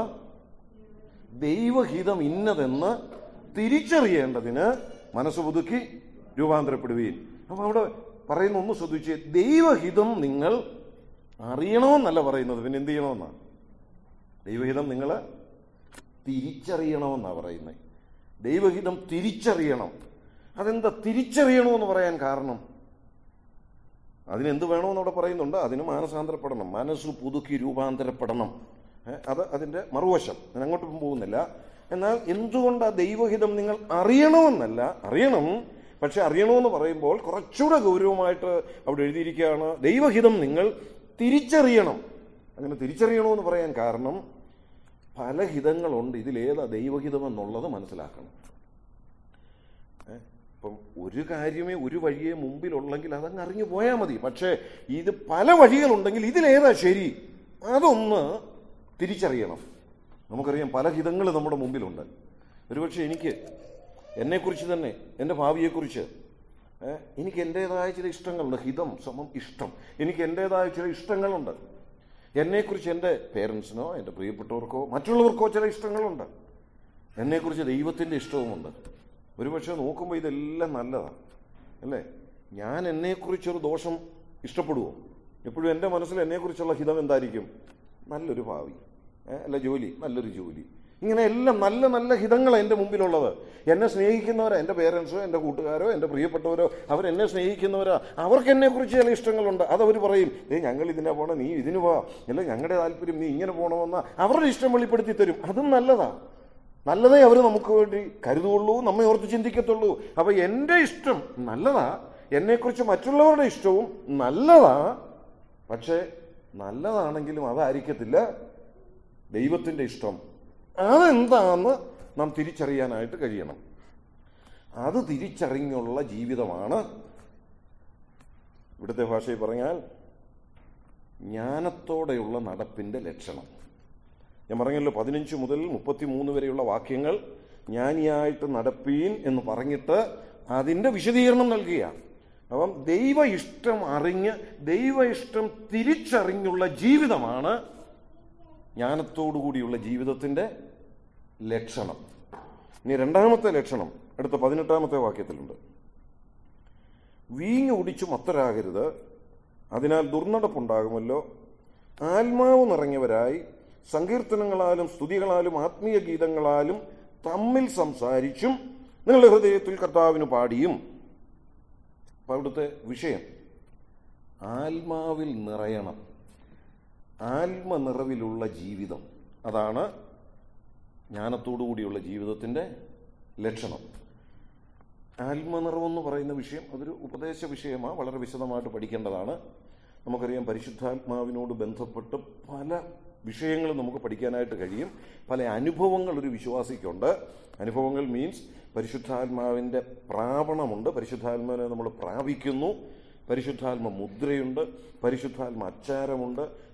ദൈവഹിതം ഇന്നതെന്ന് തിരിച്ചറിയേണ്ടതിന് മനസ്സ് പുതുക്കി രൂപാന്തരപ്പെടുകയും അപ്പൊ അവിടെ പറയുന്ന ഒന്ന് ശ്രദ്ധിച്ച് ദൈവഹിതം നിങ്ങൾ അറിയണമെന്നല്ല പറയുന്നത് പിന്നെ എന്ത് ചെയ്യണമെന്നാണ് ദൈവഹിതം നിങ്ങൾ തിരിച്ചറിയണമെന്നാണ് പറയുന്നത് ദൈവഹിതം തിരിച്ചറിയണം അതെന്താ തിരിച്ചറിയണമെന്ന് പറയാൻ കാരണം അതിനെന്ത് വേണമെന്ന് അവിടെ പറയുന്നുണ്ട് അതിന് മാനസാന്തരപ്പെടണം മനസ്സ് പുതുക്കി രൂപാന്തരപ്പെടണം ഏ, അത് അതിൻ്റെ മറുവശം ഞാൻ അങ്ങോട്ട് പോകുന്നില്ല എന്നാൽ എന്തുകൊണ്ട് ആ ദൈവഹിതം നിങ്ങൾ അറിയണമെന്നല്ല അറിയണം പക്ഷെ അറിയണമെന്ന് പറയുമ്പോൾ കുറച്ചുകൂടെ ഗൗരവമായിട്ട് അവിടെ എഴുതിയിരിക്കുകയാണ് ദൈവഹിതം നിങ്ങൾ തിരിച്ചറിയണം അങ്ങനെ തിരിച്ചറിയണമെന്ന് പറയാൻ കാരണം പല ഹിതങ്ങളുണ്ട് ഇതിലേതാ ദൈവഹിതം എന്നുള്ളത് മനസ്സിലാക്കണം ഏ? ഇപ്പം ഒരു കാര്യമേ ഒരു വഴിയെ മുമ്പിലുള്ളെങ്കിൽ അതങ്ങ് അറിഞ്ഞു പോയാൽ മതി പക്ഷേ ഇത് പല വഴികളുണ്ടെങ്കിൽ ഇതിലേതാ ശരി അതൊന്ന് തിരിച്ചറിയണം നമുക്കറിയാം പല ഹിതങ്ങൾ നമ്മുടെ മുമ്പിലുണ്ട് ഒരുപക്ഷെ എനിക്ക് എന്നെക്കുറിച്ച് തന്നെ എൻ്റെ ഭാവിയെക്കുറിച്ച് ഏ, എനിക്ക് എൻ്റേതായ ചില ഇഷ്ടങ്ങളുണ്ട് ഹിതം സമം ഇഷ്ടം എനിക്ക് എൻ്റേതായ ചില ഇഷ്ടങ്ങളുണ്ട് എന്നെക്കുറിച്ച് എൻ്റെ പേരൻസിനോ എൻ്റെ പ്രിയപ്പെട്ടവർക്കോ മറ്റുള്ളവർക്കോ ചില ഇഷ്ടങ്ങളുണ്ട് എന്നെക്കുറിച്ച് ദൈവത്തിൻ്റെ ഇഷ്ടവുമുണ്ട് ഒരുപക്ഷെ നോക്കുമ്പോൾ ഇതെല്ലാം നല്ലതാണ് അല്ലേ ഞാൻ എന്നെക്കുറിച്ചൊരു ദോഷം ഇഷ്ടപ്പെടുവോ എപ്പോഴും എൻ്റെ മനസ്സിൽ എന്നെക്കുറിച്ചുള്ള ഹിതം എന്തായിരിക്കും നല്ലൊരു ഭാവി ഏ, അല്ല ജോലി നല്ലൊരു ജോലി ഇങ്ങനെ എല്ലാം നല്ല നല്ല ഹിതങ്ങളാണ് എൻ്റെ മുമ്പിലുള്ളത് എന്നെ സ്നേഹിക്കുന്നവരാ എൻ്റെ പേരൻസോ എൻ്റെ കൂട്ടുകാരോ എൻ്റെ പ്രിയപ്പെട്ടവരോ അവരെന്നെ സ്നേഹിക്കുന്നവരാ അവർക്ക് എന്നെക്കുറിച്ച് ചില ഇഷ്ടങ്ങളുണ്ട് അതവർ പറയും ഏ ഞങ്ങൾ ഇതിനെ പോണം നീ ഇതിന് പോ അല്ല ഞങ്ങളുടെ താല്പര്യം നീ ഇങ്ങനെ പോകണമെന്ന അവരുടെ ഇഷ്ടം വെളിപ്പെടുത്തി തരും അതും നല്ലതാ നല്ലതേ അവർ നമുക്ക് വേണ്ടി കരുതുള്ളൂ നമ്മെ ഓർത്ത് ചിന്തിക്കത്തുള്ളൂ അപ്പൊ എൻ്റെ ഇഷ്ടം നല്ലതാ എന്നെക്കുറിച്ച് മറ്റുള്ളവരുടെ ഇഷ്ടവും നല്ലതാ പക്ഷേ നല്ലതാണെങ്കിലും അതായിരിക്കത്തില്ല ദൈവത്തിൻ്റെ ഇഷ്ടം അതെന്താന്ന് നാം തിരിച്ചറിയാനായിട്ട് കഴിയണം അത് തിരിച്ചറിഞ്ഞുള്ള ജീവിതമാണ് ഇവിടുത്തെ ഭാഷയിൽ പറഞ്ഞാൽ ജ്ഞാനത്തോടെയുള്ള നടപ്പിൻ്റെ ലക്ഷണം ഞാൻ പറഞ്ഞല്ലോ പതിനഞ്ച് മുതൽ മുപ്പത്തിമൂന്ന് വരെയുള്ള വാക്യങ്ങൾ ജ്ഞാനിയായിട്ട് നടപ്പീൻ എന്ന് പറഞ്ഞിട്ട് അതിൻ്റെ വിശദീകരണം നൽകുക അപ്പം ദൈവ ഇഷ്ടം അറിഞ്ഞ് ദൈവ ഇഷ്ടം തിരിച്ചറിഞ്ഞുള്ള ജീവിതമാണ് ജ്ഞാനത്തോടുകൂടിയുള്ള ജീവിതത്തിൻ്റെ ലക്ഷണം ഇനി രണ്ടാമത്തെ ലക്ഷണം അടുത്ത പതിനെട്ടാമത്തെ വാക്യത്തിലുണ്ട് വീഞ്ഞു കുടിച്ചു മത്തരാകരുത് അതിനാൽ ദുർനടപ്പുണ്ടാകുമല്ലോ ആത്മാവ് നിറഞ്ഞവരായി സങ്കീർത്തനങ്ങളാലും സ്തുതികളാലും ആത്മീയ ഗീതങ്ങളാലും തമ്മിൽ സംസാരിച്ചും നിങ്ങളുടെ ഹൃദയത്തിൽ കർത്താവിന് പാടിയും അപ്പൊ അവിടുത്തെ വിഷയം ആത്മാവിൽ നിറയണം ആത്മനിറവിലുള്ള ജീവിതം അതാണ് ജ്ഞാനത്തോടു കൂടിയുള്ള ജീവിതത്തിൻ്റെ ലക്ഷണം ആത്മനിറവെന്ന് പറയുന്ന വിഷയം അതൊരു ഉപദേശ വിഷയമാണ് വളരെ വിശദമായിട്ട് പഠിക്കേണ്ടതാണ് നമുക്കറിയാം പരിശുദ്ധാത്മാവിനോട് ബന്ധപ്പെട്ട് പല വിഷയങ്ങൾ നമുക്ക് പഠിക്കാനായിട്ട് കഴിയും പല അനുഭവങ്ങൾ ഒരു വിശ്വാസിക്കുണ്ട് അനുഭവങ്ങൾ മീൻസ് പരിശുദ്ധാത്മാവിൻ്റെ പ്രാപണമുണ്ട് പരിശുദ്ധാത്മാവിനെ നമ്മൾ പ്രാപിക്കുന്നു പരിശുദ്ധാത്മ മുദ്രയുണ്ട് പരിശുദ്ധാത്മ അച്ചാരമുണ്ട്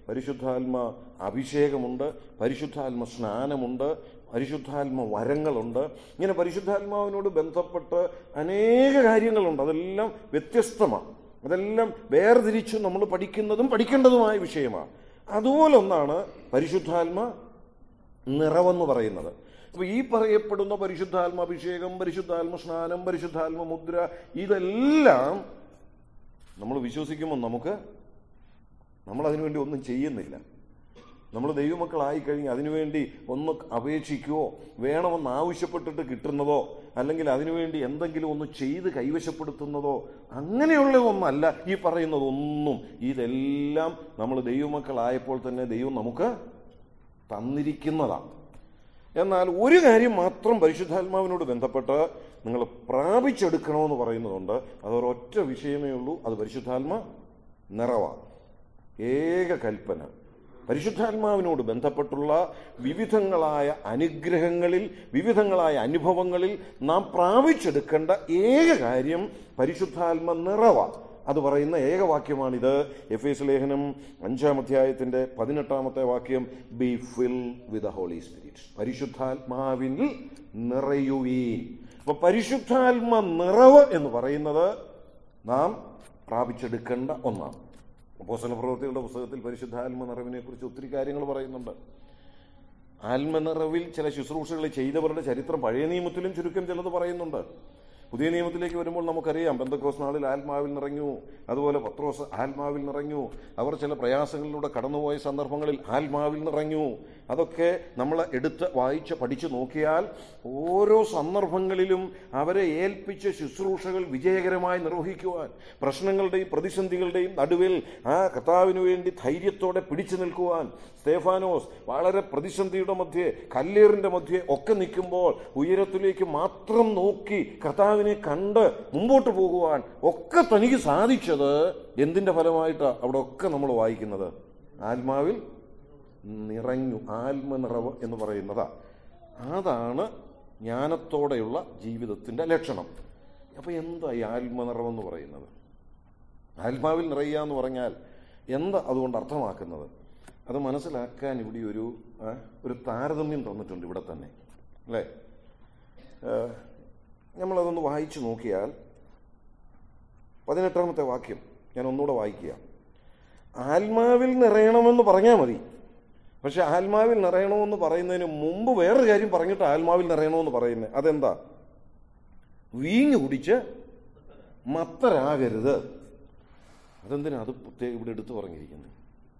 പരിശുദ്ധാത്മ അഭിഷേകമുണ്ട് പരിശുദ്ധാത്മ സ്നാനമുണ്ട് പരിശുദ്ധാത്മ വരങ്ങളുണ്ട് ഇങ്ങനെ പരിശുദ്ധാത്മാവിനോട് ബന്ധപ്പെട്ട് അനേക കാര്യങ്ങളുണ്ട് അതെല്ലാം വ്യത്യസ്തമാണ് അതെല്ലാം വേർതിരിച്ച് നമ്മൾ പഠിക്കുന്നതും പഠിക്കേണ്ടതുമായ വിഷയമാണ് അതുപോലെ ഒന്നാണ് പരിശുദ്ധാത്മ നിറവെന്ന് പറയുന്നത് അപ്പൊ ഈ പറയപ്പെടുന്ന പരിശുദ്ധാത്മ അഭിഷേകം പരിശുദ്ധാത്മ സ്നാനം പരിശുദ്ധാത്മ മുദ്ര ഇതെല്ലാം നമ്മൾ വിശ്വസിക്കുമ്പോൾ നമുക്ക് നമ്മൾ അതിനുവേണ്ടി ഒന്നും ചെയ്യുന്നില്ല നമ്മൾ ദൈവമക്കളായി കഴിഞ്ഞ് അതിനുവേണ്ടി ഒന്ന് അപേക്ഷിക്കുകയോ വേണമെന്ന് ആവശ്യപ്പെട്ടിട്ട് കിട്ടുന്നതോ അല്ലെങ്കിൽ അതിനുവേണ്ടി എന്തെങ്കിലും ഒന്ന് ചെയ്ത് കൈവശപ്പെടുത്തുന്നതോ അങ്ങനെയുള്ള ഒന്നല്ല ഈ പറയുന്നതൊന്നും ഇതെല്ലാം നമ്മൾ ദൈവമക്കളായപ്പോൾ തന്നെ ദൈവം നമുക്ക് തന്നിരിക്കുന്നതാണ് എന്നാൽ ഒരു കാര്യം മാത്രം പരിശുദ്ധാത്മാവിനോട് ബന്ധപ്പെട്ട് നിങ്ങൾ പ്രാപിച്ചെടുക്കണമെന്ന് പറയുന്നതുണ്ട് അതൊരൊറ്റ വിഷയമേ ഉള്ളൂ അത് പരിശുദ്ധാത്മ നിറവാണ് ഏക കൽപ്പന പരിശുദ്ധാത്മാവിനോട് ബന്ധപ്പെട്ടുള്ള വിവിധങ്ങളായ അനുഗ്രഹങ്ങളിൽ വിവിധങ്ങളായ അനുഭവങ്ങളിൽ നാം പ്രാപിച്ചെടുക്കേണ്ട ഏക കാര്യം പരിശുദ്ധാത്മ നിറവാണ് അത് പറയുന്ന ഏകവാക്യമാണിത് എഫ് എസ് ലേഖനം അഞ്ചാം അധ്യായത്തിന്റെ പതിനെട്ടാമത്തെ വാക്യം be fill with Holy Spirit പരിശുദ്ധാത്മാവിൽ നിറയുവീൻ അപ്പൊ പരിശുദ്ധാത്മ നിറവ് എന്ന് പറയുന്നത് നാം പ്രാപിച്ചെടുക്കേണ്ട ഒന്നാണ് അപ്പോസ്തല പ്രവൃത്തികളുടെ പുസ്തകത്തിൽ പരിശുദ്ധാത്മ നിറവിനെ കുറിച്ച് ഒത്തിരി കാര്യങ്ങൾ പറയുന്നുണ്ട് ആത്മനിറവിൽ ചില ശുശ്രൂഷകൾ ചെയ്തവരുടെ ചരിത്രം പഴയ നിയമത്തിലും ചുരുക്കം ചിലത് പറയുന്നുണ്ട് പുതിയ നിയമത്തിലേക്ക് വരുമ്പോൾ നമുക്കറിയാം ബന്ധക്കോസ് നാളിൽ ആത്മാവിൽ നിറഞ്ഞു അതുപോലെ പത്രോസ് ആത്മാവിൽ നിറഞ്ഞു അവർ ചില പ്രയാസങ്ങളിലൂടെ കടന്നുപോയ സന്ദർഭങ്ങളിൽ ആത്മാവിൽ നിറഞ്ഞു അതൊക്കെ നമ്മൾ എടുത്ത് വായിച്ച് പഠിച്ചു നോക്കിയാൽ ഓരോ സന്ദർഭങ്ങളിലും അവരെ ഏൽപ്പിച്ച ശുശ്രൂഷകൾ വിജയകരമായി നിർവഹിക്കുവാൻ പ്രശ്നങ്ങളുടെയും പ്രതിസന്ധികളുടെയും നടുവിൽ ആ കർത്താവിനു വേണ്ടി ധൈര്യത്തോടെ പിടിച്ചു നിൽക്കുവാൻ സ്തേഫാനോസ് വളരെ പ്രതിസന്ധിയുടെ മധ്യേ കല്ലേറിന്റെ മധ്യേ ഒക്കെ നിൽക്കുമ്പോൾ ഉയരത്തിലേക്ക് മാത്രം നോക്കി കർത്താവിനെ കണ്ട് മുമ്പോട്ട് പോകുവാൻ ഒക്കെ തനിക്ക് സാധിച്ചത് എന്തിന്റെ ഫലമായിട്ടാണ് അവിടെ ഒക്കെ നമ്മൾ വായിക്കുന്നത് ആത്മാവിൽ നിറഞ്ഞു ആത്മനിറവ് എന്ന് പറയുന്നതാ അതാണ് ജ്ഞാനത്തോടെയുള്ള ജീവിതത്തിന്റെ ലക്ഷണം അപ്പൊ എന്താ ഈ ആത്മനിറവെന്ന് പറയുന്നത് ആത്മാവിൽ നിറയുക എന്ന് പറഞ്ഞാൽ എന്താ അതുകൊണ്ട് അർത്ഥമാക്കുന്നത് അത് മനസ്സിലാക്കാൻ ഇവിടെ ഒരു ആ, ഒരു താരതമ്യം തന്നിട്ടുണ്ട് ഇവിടെ തന്നെ അല്ലേ ആ, നമ്മളതൊന്ന് വായിച്ചു നോക്കിയാൽ പതിനെട്ടാമത്തെ വാക്യം ഞാൻ ഒന്നുകൂടെ വായിക്കുക ആത്മാവിൽ നിറയണമെന്ന് പറഞ്ഞാൽ മതി പക്ഷെ ആത്മാവിൽ നിറയണമെന്ന് പറയുന്നതിന് മുമ്പ് വേറൊരു കാര്യം പറഞ്ഞിട്ട് ആത്മാവിൽ നിറയണമെന്ന് പറയുന്നത് അതെന്താ വീഞ്ഞു കുടിച്ച് മത്തരാകരുത് അതെന്തിനാ അത് പ്രത്യേകം ഇവിടെ എടുത്തു പറഞ്ഞിരിക്കുന്നത്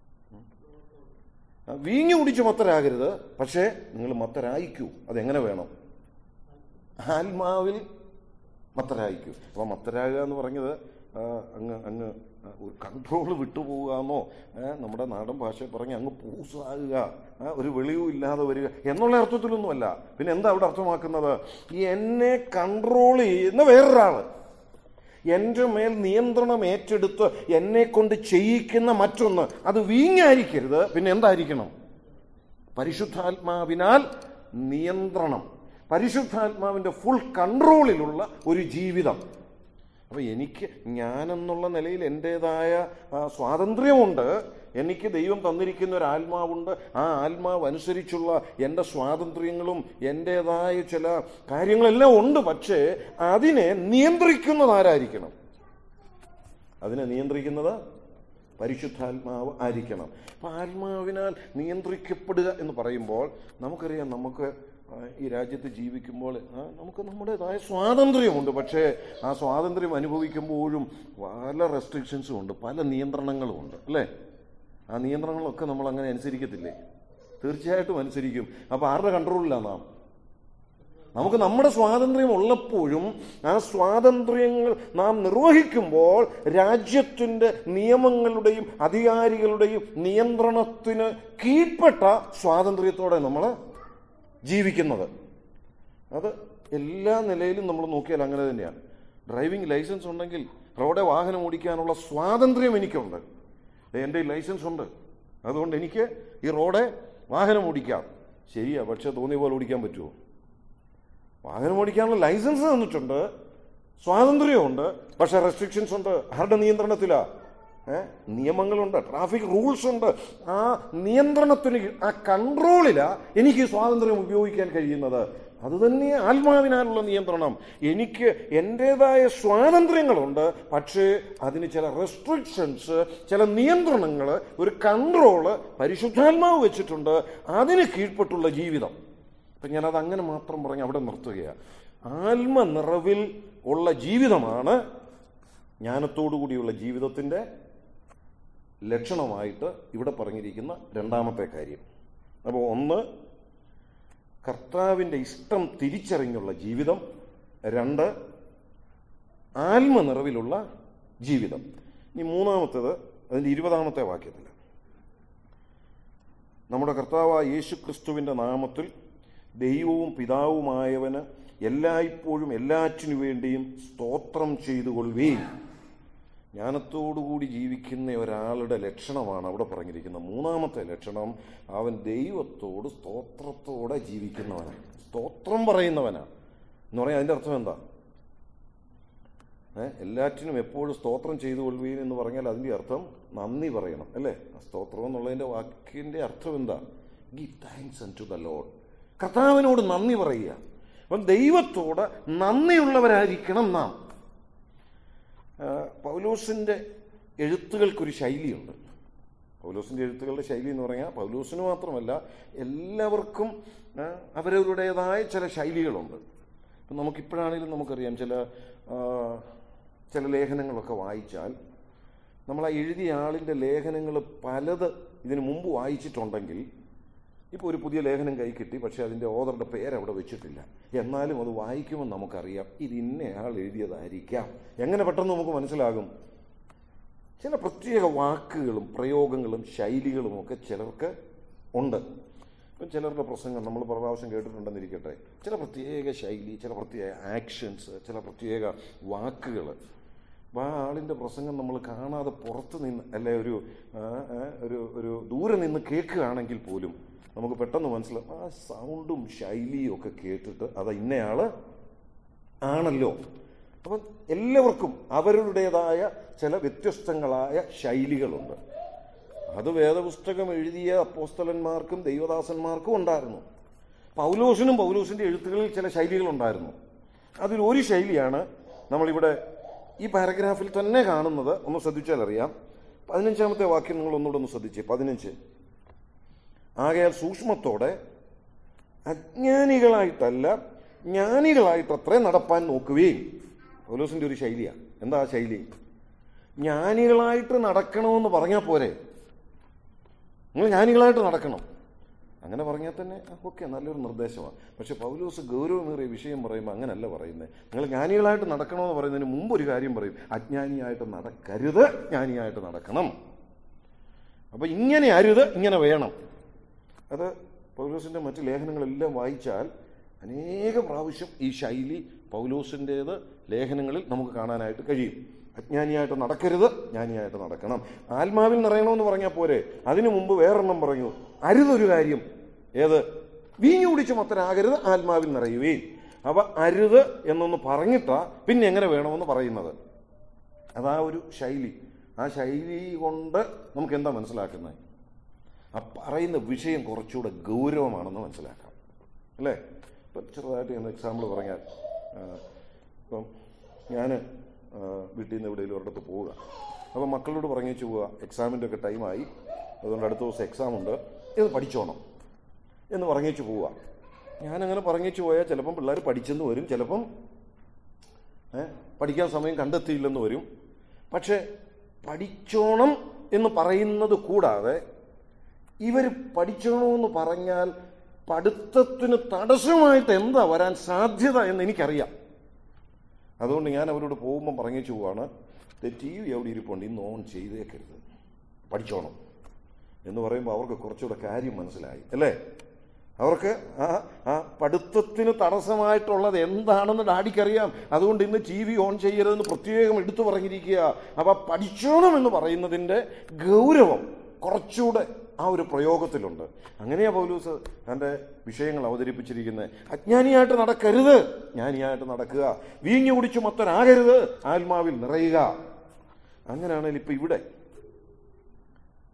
ആ, വീഞ്ഞു കുടിച്ച് മത്തരാകരുത് പക്ഷേ നിങ്ങൾ മത്തരായിക്കൂ അതെങ്ങനെ വേണം ആത്മാവിൽ മത്തരായിക്കൂ അപ്പൊ മത്തരാകുക എന്ന് പറഞ്ഞത് ആ, അങ്ങ് അങ്ങ് ആ, ഒരു കൺട്രോൾ വിട്ടുപോവുക എന്നോ ഏ, നമ്മുടെ നാടൻ ഭാഷ പറഞ്ഞ് അങ്ങ് പൂസാകുക ആ, ഒരു വെളിവും ഇല്ലാതെ വരിക എന്നുള്ള അർത്ഥത്തിലൊന്നുമല്ല പിന്നെ എന്താ അവിടെ അർത്ഥമാക്കുന്നത് ഈ എന്നെ കൺട്രോൾ ചെയ്യുന്ന വേറൊരാള് എൻ്റെ മേൽ നിയന്ത്രണം ഏറ്റെടുത്ത് എന്നെ കൊണ്ട് ചെയ്യിക്കുന്ന മറ്റൊന്ന് അത് വീഞ്ഞായിരിക്കരുത് പിന്നെ എന്തായിരിക്കണം പരിശുദ്ധാത്മാവിനാൽ നിയന്ത്രണം പരിശുദ്ധാത്മാവിന്റെ ഫുൾ കൺട്രോളിലുള്ള ഒരു ജീവിതം അപ്പൊ എനിക്ക് ഞാനെന്നുള്ള നിലയിൽ എൻ്റെതായ ആ, സ്വാതന്ത്ര്യമുണ്ട് എനിക്ക് ദൈവം തന്നിരിക്കുന്ന ഒരു ആത്മാവുണ്ട് ആ ആത്മാവ് അനുസരിച്ചുള്ള എൻ്റെ സ്വാതന്ത്ര്യങ്ങളും എൻ്റെതായ ചില കാര്യങ്ങളെല്ലാം ഉണ്ട് പക്ഷേ അതിനെ നിയന്ത്രിക്കുന്നത് ആരായിരിക്കണം അതിനെ നിയന്ത്രിക്കുന്നത് പരിശുദ്ധാത്മാവ് ആയിരിക്കണം അപ്പൊ ആത്മാവിനാൽ നിയന്ത്രിക്കപ്പെടുക എന്ന് പറയുമ്പോൾ നമുക്കറിയാം നമുക്ക് ആ, ഈ രാജ്യത്ത് ജീവിക്കുമ്പോൾ ആ, നമുക്ക് നമ്മുടേതായ സ്വാതന്ത്ര്യമുണ്ട് പക്ഷേ ആ സ്വാതന്ത്ര്യം അനുഭവിക്കുമ്പോഴും പല റെസ്ട്രിക്ഷൻസും ഉണ്ട് പല നിയന്ത്രണങ്ങളും ഉണ്ട് അല്ലേ ആ നിയന്ത്രണങ്ങളൊക്കെ നമ്മൾ അങ്ങനെ അനുസരിക്കത്തില്ലേ തീർച്ചയായിട്ടും അനുസരിക്കും അപ്പൊ ആരുടെ കൺട്രോളിലാണ് നാം നമുക്ക് നമ്മുടെ സ്വാതന്ത്ര്യം ഉള്ളപ്പോഴും ആ സ്വാതന്ത്ര്യങ്ങൾ നാം നിർവഹിക്കുമ്പോൾ രാജ്യത്തിന്റെ നിയമങ്ങളുടെയും അധികാരികളുടെയും നിയന്ത്രണത്തിന് കീഴ്പ്പെട്ട സ്വാതന്ത്ര്യത്തോടെ നമ്മൾ ജീവിക്കുന്നത് അത് എല്ലാ നിലയിലും നമ്മൾ നോക്കിയാൽ അങ്ങനെ തന്നെയാണ് ഡ്രൈവിംഗ് ലൈസൻസ് ഉണ്ടെങ്കിൽ റോഡെ വാഹനം ഓടിക്കാനുള്ള സ്വാതന്ത്ര്യം എനിക്കുണ്ട് എൻ്റെ ലൈസൻസ് ഉണ്ട് അതുകൊണ്ട് എനിക്ക് ഈ റോഡെ വാഹനം ഓടിക്കാം ശരിയാ പക്ഷെ തോന്നിയ പോലെ ഓടിക്കാൻ പറ്റുമോ വാഹനം ഓടിക്കാനുള്ള ലൈസൻസ് തന്നിട്ടുണ്ട് സ്വാതന്ത്ര്യമുണ്ട് പക്ഷെ റെസ്ട്രിക്ഷൻസ് ഉണ്ട് ആരുടെ നിയന്ത്രണത്തിലാ ഏ? നിയമങ്ങളുണ്ട് ട്രാഫിക് റൂൾസ് ഉണ്ട് ആ നിയന്ത്രണത്തിന് ആ കൺട്രോളിലാ എനിക്ക് ഈ സ്വാതന്ത്ര്യം ഉപയോഗിക്കാൻ കഴിയുന്നത് അത് തന്നെ ആത്മാവിനാലുള്ള നിയന്ത്രണം എനിക്ക് എൻ്റെതായ സ്വാതന്ത്ര്യങ്ങളുണ്ട് പക്ഷേ അതിന് ചില റെസ്ട്രിക്ഷൻസ് ചില നിയന്ത്രണങ്ങൾ ഒരു കൺട്രോള് പരിശുദ്ധാത്മാവ് വെച്ചിട്ടുണ്ട് അതിന് കീഴ്പ്പെട്ടുള്ള ജീവിതം അപ്പം ഞാനത് അങ്ങനെ മാത്രം പറഞ്ഞ് അവിടെ നിർത്തുകയാണ് ആത്മനിറവിൽ ഉള്ള ജീവിതമാണ് ജ്ഞാനത്തോടുകൂടിയുള്ള ജീവിതത്തിൻ്റെ ലക്ഷണമായിട്ട് ഇവിടെ പറഞ്ഞിരിക്കുന്ന രണ്ടാമത്തെ കാര്യം അപ്പോൾ ഒന്ന് കർത്താവിൻ്റെ ഇഷ്ടം തിരിച്ചറിഞ്ഞുള്ള ജീവിതം രണ്ട് ആത്മനിറവിലുള്ള ജീവിതം ഇനി മൂന്നാമത്തേത് അതിൻ്റെ ഇരുപതാമത്തെ വാക്യത്തിൽ നമ്മുടെ കർത്താവായ യേശു ക്രിസ്തുവിൻ്റെ നാമത്തിൽ ദൈവവും പിതാവുമായവന് എല്ലായ്പ്പോഴും എല്ലാറ്റിനു വേണ്ടിയും സ്തോത്രം ചെയ്തു കൊള്ളുകയും ജ്ഞാനത്തോടുകൂടി ജീവിക്കുന്ന ഒരാളുടെ ലക്ഷണമാണ് അവിടെ പറഞ്ഞിരിക്കുന്നത് മൂന്നാമത്തെ ലക്ഷണം അവൻ ദൈവത്തോട് സ്തോത്രത്തോടെ ജീവിക്കുന്നവനാണ് സ്തോത്രം പറയുന്നവനാണ് എന്ന് പറയാൻ അതിൻ്റെ അർത്ഥം എന്താ ഏ എല്ലാറ്റിനും എപ്പോഴും സ്തോത്രം ചെയ്തു കൊള്ളുകയും എന്ന് പറഞ്ഞാൽ അതിൻ്റെ അർത്ഥം നന്ദി പറയണം അല്ലേ ആ സ്തോത്രം എന്നുള്ളതിൻ്റെ വാക്കിൻ്റെ അർത്ഥം എന്താ give thanks unto the Lord കർത്താവിനോട് നന്ദി പറയുക അപ്പം ദൈവത്തോട് നന്ദിയുള്ളവരായിരിക്കണം നാം ആ, പൗലോസിൻ്റെ എഴുത്തുകൾക്കൊരു ശൈലിയുണ്ട് പൗലോസിൻ്റെ എഴുത്തുകളുടെ ശൈലി എന്ന് പറഞ്ഞാൽ പൗലോസിന് മാത്രമല്ല എല്ലാവർക്കും ആ, അവരവരുടേതായ ചില ശൈലികളുണ്ട് ഇപ്പം നമുക്കിപ്പോഴാണെങ്കിലും നമുക്കറിയാം ചില ആ, ചില ലേഖനങ്ങളൊക്കെ വായിച്ചാൽ നമ്മൾ ആ എഴുതിയ ആളിൻ്റെ ലേഖനങ്ങൾ പലത് ഇതിനു മുമ്പ് വായിച്ചിട്ടുണ്ടെങ്കിൽ ഇപ്പോൾ ഒരു പുതിയ ലേഖനം കൈ കിട്ടി പക്ഷേ അതിൻ്റെ ഓതറുടെ പേര് അവിടെ വെച്ചിട്ടില്ല എന്നാലും അത് വായിക്കുമ്പോൾ നമുക്കറിയാം ഇത് ഇന്നയാൾ എഴുതിയതായിരിക്കാം എങ്ങനെ പെട്ടെന്ന് നമുക്ക് മനസ്സിലാകും ചില പ്രത്യേക വാക്കുകളും പ്രയോഗങ്ങളും ശൈലികളും ഒക്കെ ചിലർക്ക് ഉണ്ട് ഇപ്പം ചിലരുടെ പ്രസംഗം നമ്മൾ പല പ്രാവശ്യം കേട്ടിട്ടുണ്ടെന്നിരിക്കട്ടെ ചില പ്രത്യേക ശൈലി ചില പ്രത്യേക ആക്ഷൻസ് ചില പ്രത്യേക വാക്കുകൾ അപ്പോൾ ആ ആളിൻ്റെ പ്രസംഗം നമ്മൾ കാണാതെ പുറത്ത് നിന്ന് അല്ലെ ഒരു ആ, ആ, ഒരു ഒരു ദൂരെ നിന്ന് കേൾക്കുകയാണെങ്കിൽ പോലും നമുക്ക് പെട്ടെന്ന് മനസ്സിലാവും ആ സൗണ്ടും ശൈലിയും ഒക്കെ കേട്ടിട്ട് അത് ഇന്നയാള് ആണല്ലോ അപ്പം എല്ലാവർക്കും അവരുടേതായ ചില വ്യത്യസ്തങ്ങളായ ശൈലികളുണ്ട് അത് വേദപുസ്തകം എഴുതിയ അപ്പോസ്തലന്മാർക്കും ദൈവദാസന്മാർക്കും ഉണ്ടായിരുന്നു പൗലോസിനും പൗലോസിന്റെ എഴുത്തുകളിൽ ചില ശൈലികളുണ്ടായിരുന്നു അതിൽ ഒരു ശൈലിയാണ് നമ്മളിവിടെ ഈ പാരഗ്രാഫിൽ തന്നെ കാണുന്നത് ഒന്ന് ശ്രദ്ധിച്ചാൽ അറിയാം പതിനഞ്ചാമത്തെ വാക്യം നിങ്ങൾ ഒന്നുകൂടെ ഒന്ന് ശ്രദ്ധിച്ചേ പതിനഞ്ച് ആകയാൽ സൂക്ഷ്മത്തോടെ അജ്ഞാനികളായിട്ടല്ല ജ്ഞാനികളായിട്ടത്രേ നടപ്പാൻ നോക്കുകയും പൗലോസിന്റെ ഒരു ശൈലിയാണ് എന്താ ആ ശൈലി ജ്ഞാനികളായിട്ട് നടക്കണമെന്ന് പറഞ്ഞാൽ പോരെ നിങ്ങൾ ജ്ഞാനികളായിട്ട് നടക്കണം അങ്ങനെ പറഞ്ഞാൽ തന്നെ ഓക്കെ നല്ലൊരു നിർദ്ദേശമാണ് പക്ഷെ പൗലോസ് ഗൗരവമേറിയ വിഷയം പറയുമ്പോൾ അങ്ങനല്ല പറയുന്നത് നിങ്ങൾ ജ്ഞാനികളായിട്ട് നടക്കണമെന്ന് പറയുന്നതിന് മുമ്പ് ഒരു കാര്യം പറയും അജ്ഞാനിയായിട്ട് നടക്കരുത് ജ്ഞാനിയായിട്ട് നടക്കണം അപ്പൊ ഇങ്ങനെ അരുത് ഇങ്ങനെ വേണം അത് പൗലോസിന്റെ മറ്റ് ലേഖനങ്ങളെല്ലാം വായിച്ചാൽ അനേക പ്രാവശ്യം ഈ ശൈലി പൗലോസിൻ്റേത് ലേഖനങ്ങളിൽ നമുക്ക് കാണാനായിട്ട് കഴിയും അജ്ഞാനിയായിട്ട് നടക്കരുത് ജ്ഞാനിയായിട്ട് നടക്കണം ആത്മാവിൽ നിറയണമെന്ന് പറഞ്ഞാൽ പോരെ അതിനു മുമ്പ് വേറെണ്ണം പറഞ്ഞു അരുതൊരു കാര്യം ഏത് വീഞ്ഞു കുടിച്ച് മത്തനാകരുത് ആത്മാവിൽ നിറയുകയും അവ അരുത് എന്നൊന്ന് പറഞ്ഞിട്ടാ പിന്നെ എങ്ങനെ വേണമെന്ന് പറയുന്നത് അതാ ഒരു ശൈലി ആ ശൈലി കൊണ്ട് നമുക്ക് എന്താ മനസ്സിലാക്കുന്നത് ആ പറയുന്ന വിഷയം കുറച്ചുകൂടെ ഗൗരവമാണെന്ന് മനസ്സിലാക്കാം അല്ലേ ഇപ്പം ചെറുതായിട്ട് ഞാൻ എക്സാമ്പിൾ പറഞ്ഞാൽ ആ, ഇപ്പം ഞാൻ വീട്ടിൽ നിന്ന് എവിടെയെങ്കിലും ഒരിടത്ത് പോവുക അപ്പം മക്കളോട് പറഞ്ഞേച്ച് പോവുക എക്സാമിൻ്റെ ഒക്കെ ടൈമായി അതുകൊണ്ട് അടുത്ത ദിവസം എക്സാം ഉണ്ട് ഇത് പഠിച്ചോണം എന്ന് പറഞ്ഞേച്ച് പോവുക ഞാനങ്ങനെ പറഞ്ഞേച്ച് പോയാൽ ചിലപ്പം പിള്ളേർ പഠിച്ചെന്ന് വരും ചിലപ്പം ഏ, പഠിക്കാൻ സമയം കണ്ടെത്തിയില്ലെന്ന് വരും പക്ഷെ പഠിച്ചോണം എന്ന് പറയുന്നത് കൂടാതെ ഇവർ പഠിച്ചോണമെന്ന് പറഞ്ഞാൽ പഠിത്തത്തിന് തടസ്സമായിട്ട് എന്താ വരാൻ സാധ്യത എന്ന് എനിക്കറിയാം അതുകൊണ്ട് ഞാൻ അവരോട് പോകുമ്പം പറഞ്ഞേച്ചു പോവാണ് ടി വി അവിടെ ഇരിപ്പുണ്ട് ഇന്ന് ഓൺ ചെയ്തേക്കരുത് പഠിച്ചോണം എന്ന് പറയുമ്പോൾ അവർക്ക് കുറച്ചുകൂടെ കാര്യം മനസ്സിലായി അല്ലേ അവർക്ക് ആ ആ പഠിത്തത്തിന് തടസ്സമായിട്ടുള്ളത് എന്താണെന്ന് ഡാഡിക്കറിയാം അതുകൊണ്ട് ഇന്ന് ടി വി ഓൺ ചെയ്യരുതെന്ന് പ്രത്യേകം എടുത്തു പറഞ്ഞിരിക്കുക അപ്പൊ പഠിച്ചോണം എന്ന് പറയുന്നതിൻ്റെ ഗൗരവം കുറച്ചുകൂടെ ആ ഒരു പ്രയോഗത്തിലുണ്ട് അങ്ങനെയാ പൗലൂസ് തൻ്റെ വിഷയങ്ങൾ അവതരിപ്പിച്ചിരിക്കുന്നത് അജ്ഞാനിയായിട്ട് നടക്കരുത് ജ്ഞാനിയായിട്ട് നടക്കുക വീഞ്ഞു കുടിച്ചു മൊത്തനാകരുത് ആത്മാവിൽ നിറയുക അങ്ങനെയാണെങ്കിൽ ഇപ്പൊ ഇവിടെ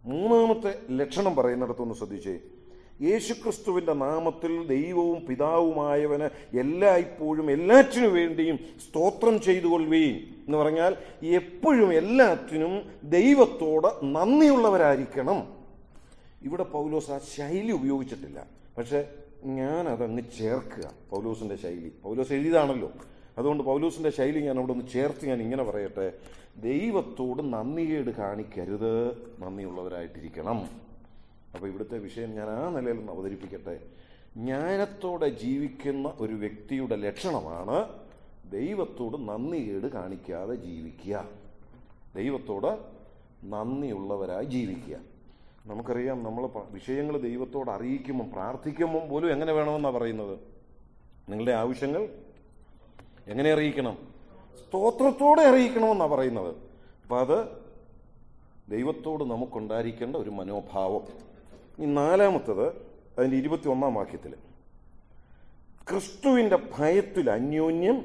മൂന്നാമത്തെ ലക്ഷണം പറയുന്നിടത്തൊന്ന് ശ്രദ്ധിച്ചേ യേശുക്രിസ്തുവിന്റെ നാമത്തിൽ ദൈവവും പിതാവുമായവന് എല്ലായ്പ്പോഴും എല്ലാറ്റിനു വേണ്ടിയും സ്തോത്രം ചെയ്തു കൊള്ളുകയും എന്ന് പറഞ്ഞാൽ എപ്പോഴും എല്ലാറ്റിനും ദൈവത്തോട് നന്ദിയുള്ളവരായിരിക്കണം ഇവിടെ പൗലോസ് ആ ശൈലി ഉപയോഗിച്ചിട്ടില്ല പക്ഷെ ഞാൻ അതങ്ങ് ചേർക്കുക പൗലോസിന്റെ ശൈലി പൗലോസ് എഴുതിയതാണല്ലോ അതുകൊണ്ട് പൗലോസിന്റെ ശൈലി ഞാൻ അവിടെ ഒന്ന് ചേർത്ത് ഞാൻ ഇങ്ങനെ പറയട്ടെ ദൈവത്തോട് നന്ദികേട് കാണിക്കരുത് നന്ദിയുള്ളവരായിട്ടിരിക്കണം അപ്പോൾ ഇവിടുത്തെ വിഷയം ഞാൻ ആ നിലയിൽ ഒന്ന് അവതരിപ്പിക്കട്ടെ ജ്ഞാനത്തോടെ ജീവിക്കുന്ന ഒരു വ്യക്തിയുടെ ലക്ഷണമാണ് ദൈവത്തോട് നന്ദികേട് കാണിക്കാതെ ജീവിക്കുക ദൈവത്തോട് നന്ദിയുള്ളവരായി ജീവിക്കുക നമുക്കറിയാം നമ്മൾ വിഷയങ്ങൾ ദൈവത്തോട് അറിയിക്കുമ്പം പ്രാർത്ഥിക്കുമ്പം പോലും എങ്ങനെ വേണമെന്നാണ് പറയുന്നത് നിങ്ങളുടെ ആവശ്യങ്ങൾ എങ്ങനെ അറിയിക്കണം സ്തോത്രത്തോടെ അറിയിക്കണമെന്നാണ് പറയുന്നത് അപ്പം അത് ദൈവത്തോട് നമുക്കുണ്ടായിരിക്കേണ്ട ഒരു മനോഭാവം ഈ നാലാമത്തത് അതിൻ്റെ ഇരുപത്തി ഒന്നാം വാക്യത്തിൽ ക്രിസ്തുവിൻ്റെ ഭയത്തിൽ അന്യോന്യം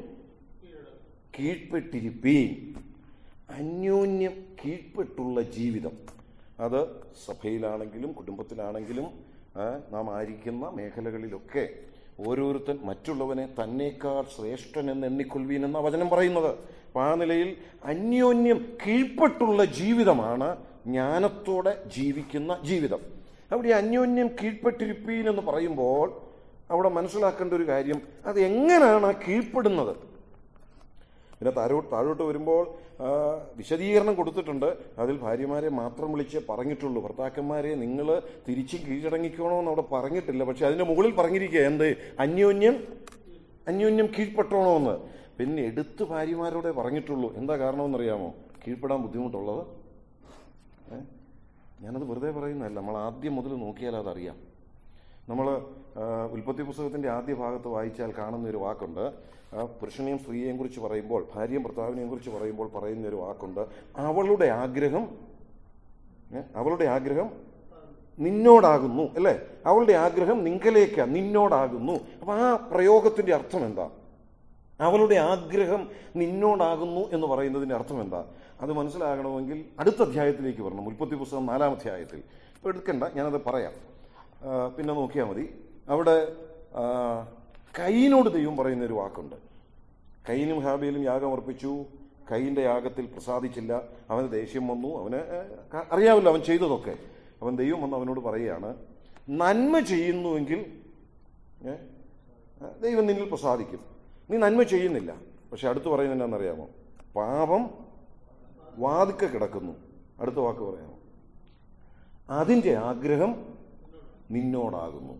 കീഴ്പ്പെട്ടിരിപ്പീൻ അന്യോന്യം കീഴ്പ്പെട്ടുള്ള ജീവിതം അത് സഭയിലാണെങ്കിലും കുടുംബത്തിലാണെങ്കിലും ആ, നാം ആയിരിക്കുന്ന മേഖലകളിലൊക്കെ ഓരോരുത്തൻ മറ്റുള്ളവനെ തന്നേക്കാൾ ശ്രേഷ്ഠനെന്ന് എണ്ണിക്കൊള്ളുവീൻ എന്ന വചനം പറയുന്നത് അപ്പം ആ നിലയിൽ അന്യോന്യം കീഴ്പ്പെട്ടുള്ള ജീവിതമാണ് ജ്ഞാനത്തോടെ ജീവിക്കുന്ന ജീവിതം അവിടെ ഈ അന്യോന്യം കീഴ്പ്പെട്ടിരിപ്പീൻ എന്ന് പറയുമ്പോൾ അവിടെ മനസ്സിലാക്കേണ്ട ഒരു കാര്യം അത് എങ്ങനെയാണ് ആ കീഴ്പ്പെടുന്നത് പിന്നെ താഴോട്ട് താഴോട്ട് വരുമ്പോൾ ആ, വിശദീകരണം കൊടുത്തിട്ടുണ്ട് അതിൽ ഭാര്യമാരെ മാത്രം വിളിച്ച് പറഞ്ഞിട്ടുള്ളൂ ഭർത്താക്കന്മാരെ നിങ്ങൾ തിരിച്ച് കീഴടങ്ങിക്കണമെന്ന് അവിടെ പറഞ്ഞിട്ടില്ല പക്ഷെ അതിന്റെ മുകളിൽ പറഞ്ഞിരിക്കുക എന്ത് അന്യോന്യം അന്യോന്യം കീഴ്പ്പെട്ടോണമെന്ന് പിന്നെ എടുത്ത് ഭാര്യമാരോടെ പറഞ്ഞിട്ടുള്ളൂ എന്താ കാരണമെന്നറിയാമോ കീഴ്പ്പെടാൻ ബുദ്ധിമുട്ടുള്ളത് ഏ? ഞാനത് വെറുതെ പറയുന്നതല്ല നമ്മൾ ആദ്യം മുതൽ നോക്കിയാൽ അതറിയാം നമ്മൾ ഉൽപ്പത്തി പുസ്തകത്തിന്റെ ആദ്യ ഭാഗത്ത് വായിച്ചാൽ കാണുന്ന ഒരു വാക്കുണ്ട് ആ, പുരുഷനെയും സ്ത്രീയെയും കുറിച്ച് പറയുമ്പോൾ ഭാര്യയും ഭർത്താവിനെയും കുറിച്ച് പറയുമ്പോൾ പറയുന്ന ഒരു വാക്കുണ്ട് അവളുടെ ആഗ്രഹം ഏ, അവളുടെ ആഗ്രഹം നിന്നോടാകുന്നു അല്ലേ അവളുടെ ആഗ്രഹം നിങ്കലേക്ക നിന്നോടാകുന്നു അപ്പൊ ആ പ്രയോഗത്തിന്റെ അർത്ഥം എന്താ അവളുടെ ആഗ്രഹം നിന്നോടാകുന്നു എന്ന് പറയുന്നതിന്റെ അർത്ഥം എന്താ അത് മനസ്സിലാകണമെങ്കിൽ അടുത്ത അധ്യായത്തിലേക്ക് വരണം ഉൽപ്പത്തി പുസ്തകം നാലാം അധ്യായത്തിൽ ഇപ്പൊ എടുക്കണ്ട ഞാനത് പറയാം ആ, പിന്നെ നോക്കിയാൽ മതി അവിടെ ആ, കൈയിനോട് ദൈവം പറയുന്ന ഒരു വാക്കുണ്ട് കൈനും ഹാബിയിലും യാഗം അർപ്പിച്ചു കൈയിന്റെ യാഗത്തിൽ പ്രസാദിച്ചില്ല അവന് ദേഷ്യം വന്നു അവന് ഏ, ക- അറിയാമല്ലോ അവൻ ചെയ്തതൊക്കെ അവൻ ദൈവം വന്ന് അവനോട് പറയുകയാണ് നന്മ ചെയ്യുന്നുവെങ്കിൽ ഏ, ദൈവം നിന്നിൽ പ്രസാദിക്കും നീ നന്മ ചെയ്യുന്നില്ല പക്ഷെ അടുത്ത് പറയുന്നത് എന്താണെന്നറിയാമോ പാപം വാതിക്ക കിടക്കുന്നു അടുത്ത വാക്ക് പറയാമോ അതിന്റെ ആഗ്രഹം നിന്നോടാകുന്നു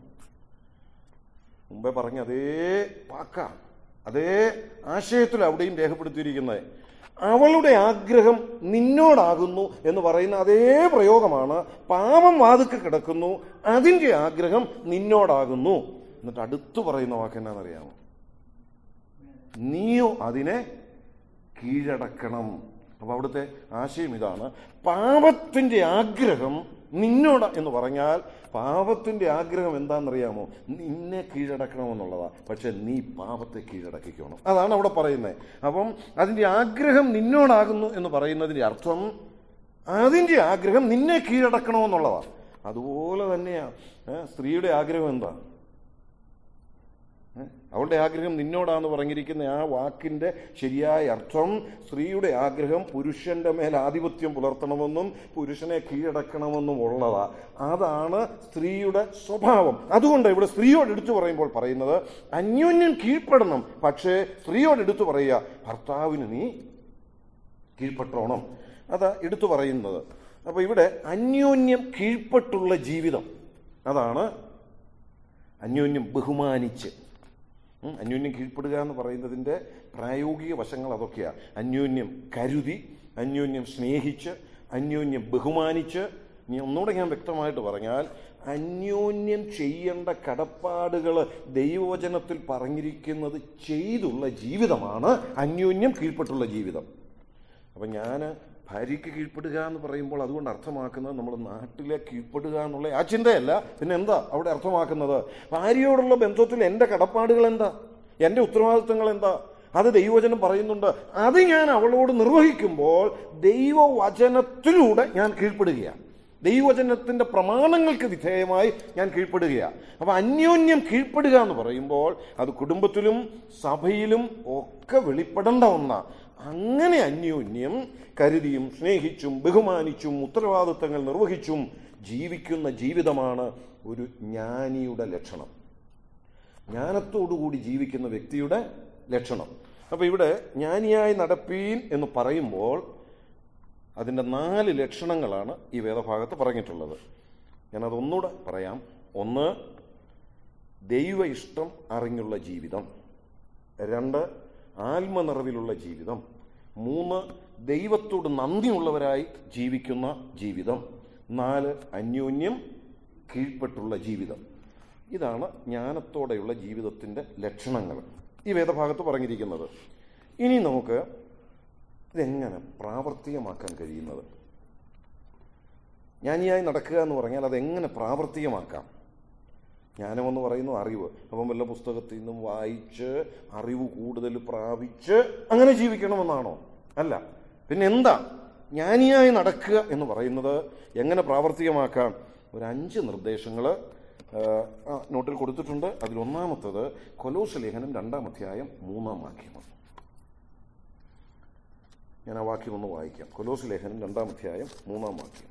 മുമ്പേ പറഞ്ഞ അതേ വാക്ക അതേ ആശയത്തിൽ അവിടെയും രേഖപ്പെടുത്തിയിരിക്കുന്നത് അവളുടെ ആഗ്രഹം നിന്നോടാകുന്നു എന്ന് പറയുന്ന അതേ പ്രയോഗമാണ് പാപം വാതുക്ക കിടക്കുന്നു അതിന്റെ ആഗ്രഹം നിന്നോടാകുന്നു എന്നിട്ട് അടുത്ത് പറയുന്ന വാക്ക് എന്നാണെന്നറിയാമോ നീയോ അതിനെ കീഴടക്കണം അപ്പൊ അവിടുത്തെ ആശയം ഇതാണ് പാപത്തിന്റെ ആഗ്രഹം നിന്നോട് എന്ന് പറഞ്ഞാൽ പാപത്തിന്റെ ആഗ്രഹം എന്താണെന്നറിയാമോ നിന്നെ കീഴടക്കണമെന്നുള്ളതാ പക്ഷെ നീ പാപത്തെ കീഴടക്കിക്കണം അതാണ് അവിടെ പറയുന്നത് അപ്പം അതിന്റെ ആഗ്രഹം നിന്നോടാകുന്നു എന്ന് പറയുന്നതിന്റെ അർത്ഥം അതിന്റെ ആഗ്രഹം നിന്നെ കീഴടക്കണമെന്നുള്ളതാ അതുപോലെ തന്നെയാ ഏ, സ്ത്രീയുടെ ആഗ്രഹം എന്താ ഏ? അവളുടെ ആഗ്രഹം നിന്നോടാന്ന് പറഞ്ഞിരിക്കുന്ന ആ വാക്കിന്റെ ശരിയായ അർത്ഥം സ്ത്രീയുടെ ആഗ്രഹം പുരുഷന്റെ മേൽ ആധിപത്യം പുലർത്തണമെന്നും പുരുഷനെ കീഴടക്കണമെന്നും ഉള്ളതാ അതാണ് സ്ത്രീയുടെ സ്വഭാവം അതുകൊണ്ട് ഇവിടെ സ്ത്രീയോട് എടുത്തു പറയുമ്പോൾ പറയുന്നത് അന്യോന്യം കീഴ്പ്പെടണം പക്ഷേ സ്ത്രീയോട് എടുത്തു പറയുക ഭർത്താവിന് നീ കീഴ്പ്പെട്ടോണം അതാ എടുത്തു പറയുന്നത് അപ്പൊ ഇവിടെ അന്യോന്യം കീഴ്പ്പെട്ടുള്ള ജീവിതം അതാണ് അന്യോന്യം ബഹുമാനിച്ച് ഉം, അന്യോന്യം കീഴ്പ്പെടുക എന്ന് പറയുന്നതിൻ്റെ പ്രായോഗിക വശങ്ങൾ അതൊക്കെയാണ് അന്യോന്യം കരുതി അന്യോന്യം സ്നേഹിച്ച് അന്യോന്യം ബഹുമാനിച്ച് ഇനി ഒന്നുകൂടെ ഞാൻ വ്യക്തമായിട്ട് പറഞ്ഞാൽ അന്യോന്യം ചെയ്യേണ്ട കടപ്പാടുകൾ ദൈവവചനത്തിൽ പറഞ്ഞിരിക്കുന്നത് ചെയ്തുള്ള ജീവിതമാണ് അന്യോന്യം കീഴ്പ്പെട്ടുള്ള ജീവിതം അപ്പം ഞാൻ ഭാര്യയ്ക്ക് കീഴ്പ്പെടുക എന്ന് പറയുമ്പോൾ അതുകൊണ്ട് അർത്ഥമാക്കുന്നത് നമ്മൾ നാട്ടിലെ കീഴ്പ്പെടുക എന്നുള്ള ആ ചിന്തയല്ല പിന്നെ എന്താ അവിടെ അർത്ഥമാക്കുന്നത് ഭാര്യയോടുള്ള ബന്ധത്തിൽ എൻ്റെ കടപ്പാടുകൾ എന്താ എൻ്റെ ഉത്തരവാദിത്തങ്ങൾ എന്താ അത് ദൈവവചനം പറയുന്നുണ്ട് അത് ഞാൻ അവളോട് നിർവഹിക്കുമ്പോൾ ദൈവവചനത്തിലൂടെ ഞാൻ കീഴ്പ്പെടുകയാണ് ദൈവവചനത്തിന്റെ പ്രമാണങ്ങൾക്ക് വിധേയമായി ഞാൻ കീഴ്പ്പെടുകയാണ് അപ്പൊ അന്യോന്യം കീഴ്പ്പെടുക എന്ന് പറയുമ്പോൾ അത് കുടുംബത്തിലും സഭയിലും ഒക്കെ വെളിപ്പെടേണ്ട ഒന്നാ അങ്ങനെ അന്യോന്യം കരുതിയും സ്നേഹിച്ചും ബഹുമാനിച്ചും ഉത്തരവാദിത്തങ്ങൾ നിർവഹിച്ചും ജീവിക്കുന്ന ജീവിതമാണ് ഒരു ജ്ഞാനിയുടെ ലക്ഷണം ജ്ഞാനത്തോടുകൂടി ജീവിക്കുന്ന വ്യക്തിയുടെ ലക്ഷണം അപ്പൊ ഇവിടെ ജ്ഞാനിയായി നടപ്പീൻ എന്ന് പറയുമ്പോൾ അതിൻ്റെ നാല് ലക്ഷണങ്ങളാണ് ഈ വേദഭാഗത്ത് പറഞ്ഞിട്ടുള്ളത് ഞാനത് ഒന്നുകൂടെ പറയാം ഒന്ന് ദൈവ ഇഷ്ടം അറിഞ്ഞുള്ള ജീവിതം രണ്ട് ആത്മനിറവിലുള്ള ജീവിതം മൂന്ന് ദൈവത്തോട് നന്ദിയുള്ളവരായി ജീവിക്കുന്ന ജീവിതം നാല് അന്യോന്യം കീഴ്പ്പെട്ടുള്ള ജീവിതം ഇതാണ് ജ്ഞാനത്തോടെയുള്ള ജീവിതത്തിൻ്റെ ലക്ഷണങ്ങൾ ഈ വേദഭാഗത്ത് പറഞ്ഞിരിക്കുന്നത് ഇനി നമുക്ക് ഇതെങ്ങനെ പ്രാവർത്തികമാക്കാൻ കഴിയുന്നത് ജ്ഞാനിയായി നടക്കുക എന്ന് പറഞ്ഞാൽ അതെങ്ങനെ പ്രാവർത്തികമാക്കാം ജ്ഞാനമെന്ന് പറയുന്നത് അറിവ് അപ്പം വല്ല പുസ്തകത്തിൽ നിന്നും വായിച്ച് അറിവ് കൂടുതൽ പ്രാപിച്ച് അങ്ങനെ ജീവിക്കണമെന്നാണോ അല്ല പിന്നെ എന്താ ജ്ഞാനിയായി നടക്കുക എന്ന് പറയുന്നത് എങ്ങനെ പ്രാവർത്തികമാക്കാം ഒരു അഞ്ച് നിർദ്ദേശങ്ങൾ നോട്ടിൽ കൊടുത്തിട്ടുണ്ട് അതിലൊന്നാമത്തത് കൊലോസ് ലേഖനം രണ്ടാം അധ്യായം മൂന്നാം വാക്യമാണ് ഞാൻ ആ വാക്യം ഒന്ന് വായിക്കാം കൊലോസ് ലേഖനം രണ്ടാം അധ്യായം മൂന്നാം വാക്യം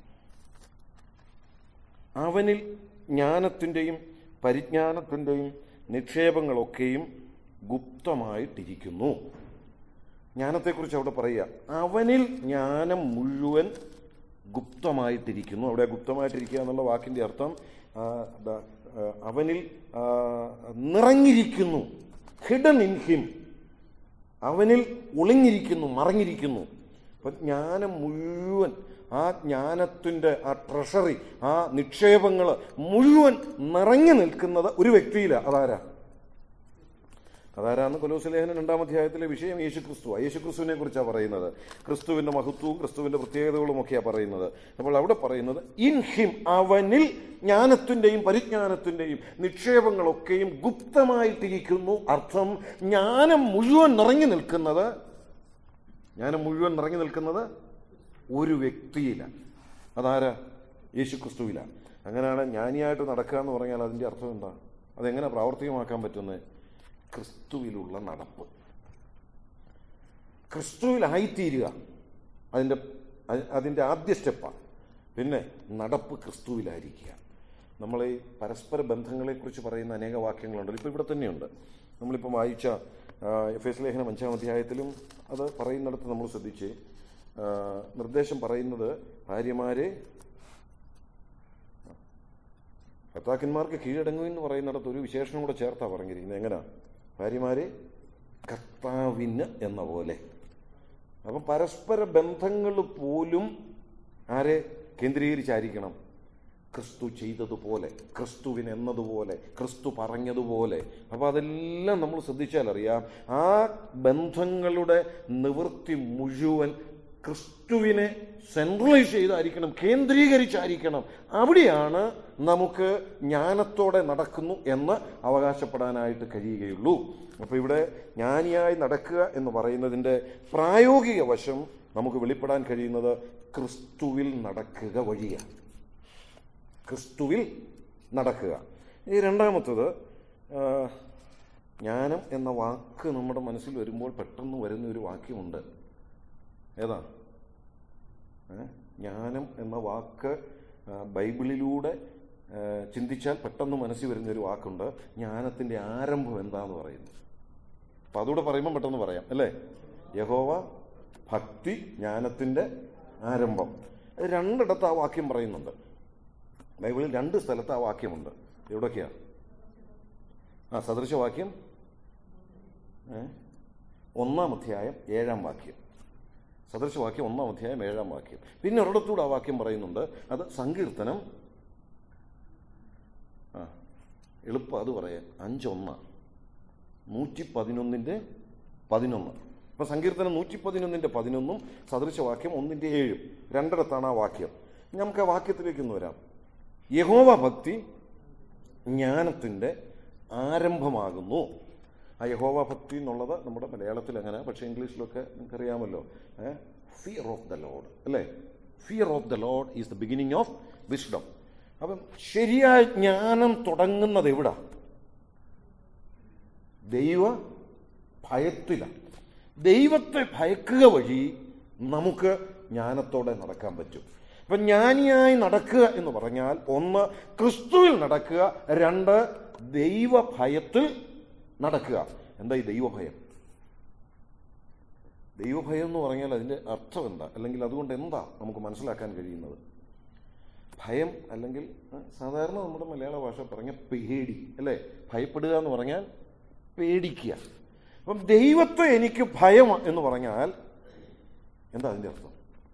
അവനിൽ ജ്ഞാനത്തിൻ്റെയും പരിജ്ഞാനത്തിൻ്റെയും നിക്ഷേപങ്ങളൊക്കെയും ഗുപ്തമായിട്ടിരിക്കുന്നു ജ്ഞാനത്തെക്കുറിച്ച് അവിടെ പറയുക അവനിൽ ജ്ഞാനം മുഴുവൻ ഗുപ്തമായിട്ടിരിക്കുന്നു അവിടെ ഗുപ്തമായിട്ടിരിക്കുക എന്നുള്ള വാക്കിൻ്റെ അർത്ഥം ആ, ദ- ആ, അവനിൽ ആ, നിറഞ്ഞിരിക്കുന്നു ഹിഡൻ ഇൻ ഹിം അവനിൽ ഒളിഞ്ഞിരിക്കുന്നു മറഞ്ഞിരിക്കുന്നു അപ്പൊ ജ്ഞാനം മുഴുവൻ ആ ജ്ഞാനത്തിൻ്റെ ആ ട്രഷറി ആ നിക്ഷേപങ്ങൾ മുഴുവൻ നിറഞ്ഞു നിൽക്കുന്നത് ഒരു വ്യക്തിയിലാണ് അതാരാ അതാരാന്ന് കൊലോസ് ലേഖനം രണ്ടാം അധ്യായത്തിലെ വിഷയം യേശുക്രിസ്തു യേശുക്രിസ്തുവിനെ കുറിച്ചാണ് പറയുന്നത് ക്രിസ്തുവിന്റെ മഹത്വവും ക്രിസ്തുവിന്റെ പ്രത്യേകതകളും ഒക്കെയാണ് പറയുന്നത് അപ്പോൾ അവിടെ പറയുന്നത് ഇൻ ഹിം അവനിൽ ജ്ഞാനത്തിന്റെയും പരിജ്ഞാനത്തിന്റെയും നിക്ഷേപങ്ങളൊക്കെയും ഗുപ്തമായിട്ടിരിക്കുന്നു അർത്ഥം ജ്ഞാനം മുഴുവൻ നിറഞ്ഞു നിൽക്കുന്നത് ജ്ഞാനം മുഴുവൻ നിറഞ്ഞു നിൽക്കുന്നത് ഒരു വ്യക്തിയിലാണ് അതാരാ യേശുക്രിസ്തുവിലാണ് അങ്ങനെയാണ് ജ്ഞാനിയായിട്ട് നടക്കുക എന്ന് പറഞ്ഞാൽ അതിൻ്റെ അർത്ഥം എന്താ അതെങ്ങനെ പ്രാവർത്തികമാക്കാൻ പറ്റുന്നത് ക്രിസ്തുവിലുള്ള നടപ്പ് ക്രിസ്തുവിലായിത്തീരുക അതിൻ്റെ അ- അതിൻ്റെ ആദ്യ സ്റ്റെപ്പാണ് പിന്നെ നടപ്പ് ക്രിസ്തുവിലായിരിക്കുക നമ്മൾ ഈ പരസ്പര ബന്ധങ്ങളെക്കുറിച്ച് പറയുന്ന അനേക വാക്യങ്ങളുണ്ട് ഇപ്പോൾ ഇവിടെ തന്നെയുണ്ട് നമ്മളിപ്പോൾ വായിച്ച ആ, എഫ് എസ് ലേഖനം അഞ്ചാം അധ്യായത്തിലും അത് പറയുന്നിടത്ത് നമ്മൾ ശ്രദ്ധിച്ച് ആ, നിർദ്ദേശം പറയുന്നത് ഭാര്യമാരെ ഭർത്താക്കന്മാർക്ക് കീഴടങ്ങും എന്ന് പറയുന്നിടത്ത് ഒരു വിശേഷണം കൂടെ ചേർത്താ പറഞ്ഞിരിക്കുന്നത് എങ്ങനെയാ ഭാര്യമാരെ കർത്താവിന് എന്ന പോലെ അപ്പം പരസ്പര ബന്ധങ്ങൾ പോലും ആരെ കേന്ദ്രീകരിച്ചായിരിക്കണം ക്രിസ്തു ചെയ്തതുപോലെ ക്രിസ്തുവിന് എന്നതുപോലെ ക്രിസ്തു പറഞ്ഞതുപോലെ അപ്പോൾ അതെല്ലാം നമ്മൾ ശ്രദ്ധിച്ചാൽ അറിയാം ആ ബന്ധങ്ങളുടെ നിവൃത്തി മുഴുവൻ ക്രിസ്തുവിനെ സെൻട്രലൈസ് ചെയ്തായിരിക്കണം കേന്ദ്രീകരിച്ചായിരിക്കണം അവിടെയാണ് നമുക്ക് ജ്ഞാനത്തോടെ നടക്കുന്നു എന്ന് അവകാശപ്പെടാനായിട്ട് കഴിയുകയുള്ളൂ അപ്പോൾ ഇവിടെ ജ്ഞാനിയായി നടക്കുക എന്ന് പറയുന്നതിൻ്റെ പ്രായോഗിക വശം നമുക്ക് വെളിപ്പെടാൻ കഴിയുന്നത് ക്രിസ്തുവിൽ നടക്കുക വഴിയാണ് ക്രിസ്തുവിൽ നടക്കുക ഈ രണ്ടാമത്തത് ആ, ജ്ഞാനം എന്ന വാക്ക് നമ്മുടെ മനസ്സിൽ വരുമ്പോൾ പെട്ടെന്ന് വരുന്ന ഒരു വാക്യമുണ്ട് ഏതാ ഏ? ജ്ഞാനം എന്ന വാക്ക് ആ, ബൈബിളിലൂടെ ആ, ചിന്തിച്ചാൽ പെട്ടെന്ന് മനസ്സിൽ വരുന്ന ഒരു വാക്കുണ്ട് ജ്ഞാനത്തിന്റെ ആരംഭം എന്താന്ന് പറയുന്നു അപ്പൊ അതുകൂടെ പറയുമ്പോൾ പെട്ടെന്ന് പറയാം അല്ലേ യഹോവ ഭക്തി ജ്ഞാനത്തിന്റെ ആരംഭം അത് രണ്ടിടത്ത് ആ വാക്യം പറയുന്നുണ്ട് ബൈബിളിൽ രണ്ട് സ്ഥലത്ത് ആ വാക്യമുണ്ട് എവിടൊക്കെയാ ആ സദൃശവാക്യം ഏ? ഒന്നാം അധ്യായം ഏഴാം വാക്യം സദൃശവാക്യം ഒന്നാം അധ്യായം ഏഴാം വാക്യം പിന്നെ ഒരിടത്തൂടെ ആ വാക്യം പറയുന്നുണ്ട് അത് സങ്കീർത്തനം ആ എളുപ്പം അത് പറയാം അഞ്ചൊന്ന നൂറ്റി പതിനൊന്നിൻ്റെ പതിനൊന്ന് അപ്പൊ സങ്കീർത്തനം നൂറ്റി പതിനൊന്നിൻ്റെ പതിനൊന്നും സദൃശവാക്യം ഒന്നിൻ്റെ ഏഴും രണ്ടിടത്താണ് ആ വാക്യം നമുക്ക് ആ വാക്യത്തിലേക്ക് ഒന്ന് വരാം യഹോവ ഭക്തി ജ്ഞാനത്തിൻ്റെ ആരംഭമാകുന്നു ആ യഹോവ ഭക്തി എന്നുള്ളത് നമ്മുടെ മലയാളത്തിൽ അങ്ങനെ പക്ഷേ ഇംഗ്ലീഷിലൊക്കെ നിങ്ങൾക്കറിയാമല്ലോ ഫിയർ ഓഫ് ദ ലോഡ് അല്ലേ fear of the Lord is the beginning of wisdom അപ്പം ശരിയായ ജ്ഞാനം തുടങ്ങുന്നത് എവിടാ ദൈവ ഭയത്തിലാണ് ദൈവത്തെ ഭയക്കുക വഴി നമുക്ക് ജ്ഞാനത്തോടെ നടക്കാൻ പറ്റും അപ്പൊ ജ്ഞാനിയായി നടക്കുക എന്ന് പറഞ്ഞാൽ ഒന്ന് ക്രിസ്തുവിൽ നടക്കുക രണ്ട് ദൈവഭയത്തിൽ നടക്കുക എന്താ ഈ ദൈവഭയം ദൈവഭയം എന്ന് പറഞ്ഞാൽ അതിന്റെ അർത്ഥം എന്താ അല്ലെങ്കിൽ അതുകൊണ്ട് എന്താ നമുക്ക് മനസ്സിലാക്കാൻ കഴിയുന്നത് ഭയം അല്ലെങ്കിൽ ആ, സാധാരണ നമ്മുടെ മലയാള ഭാഷ പറഞ്ഞ പേടി അല്ലേ ഭയപ്പെടുക എന്ന് പറഞ്ഞാൽ പേടിക്കുക അപ്പം ദൈവത്തെ എനിക്ക് ഭയം എന്ന് പറഞ്ഞാൽ എന്താ അതിന്റെ അർത്ഥം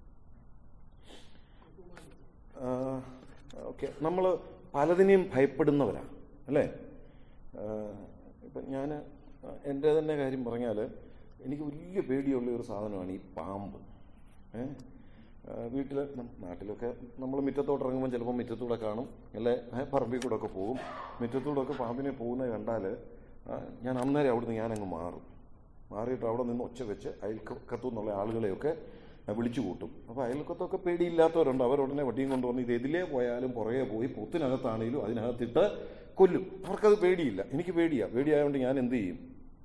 ഓക്കെ നമ്മൾ പലതിനെയും ഭയപ്പെടുന്നവരാ അല്ലേ ഇപ്പം ഞാൻ എൻ്റെ തന്നെ കാര്യം പറഞ്ഞാൽ എനിക്ക് വലിയ പേടിയുള്ള ഒരു സാധനമാണ് ഈ പാമ്പ് ഏ വീട്ടിൽ നാട്ടിലൊക്കെ നമ്മൾ മുറ്റത്തോട്ട് ഇറങ്ങുമ്പോൾ ചിലപ്പോൾ മുറ്റത്തൂടെ കാണും അല്ലെ ഏ, പറമ്പിൽ കൂടെ ഒക്കെ പോകും മുറ്റത്തൂടെ ഒക്കെ പാമ്പിനെ പോകുന്നത് കണ്ടാൽ ഞാൻ അന്നേരം അവിടുന്ന് ഞാനങ്ങ് മാറും മാറിയിട്ട് അവിടെ നിന്ന് ഒച്ച വെച്ച് അയൽക്കത്തു നിന്നുള്ള ആളുകളെയൊക്കെ വിളിച്ചു കൂട്ടും അപ്പോൾ അയൽക്കത്തൊക്കെ പേടിയില്ലാത്തവരുണ്ട് അവരുടനെ വട്ടിയും കൊണ്ടുവന്ന് ഇത് എതിലേ പോയാലും പുറകെ പോയി പൊത്തിനകത്താണെങ്കിലും അതിനകത്തിട്ട് കൊല്ലും അവർക്കത് പേടിയില്ല എനിക്ക് പേടിയാ പേടിയായതുകൊണ്ട് ഞാൻ എന്ത് ചെയ്യും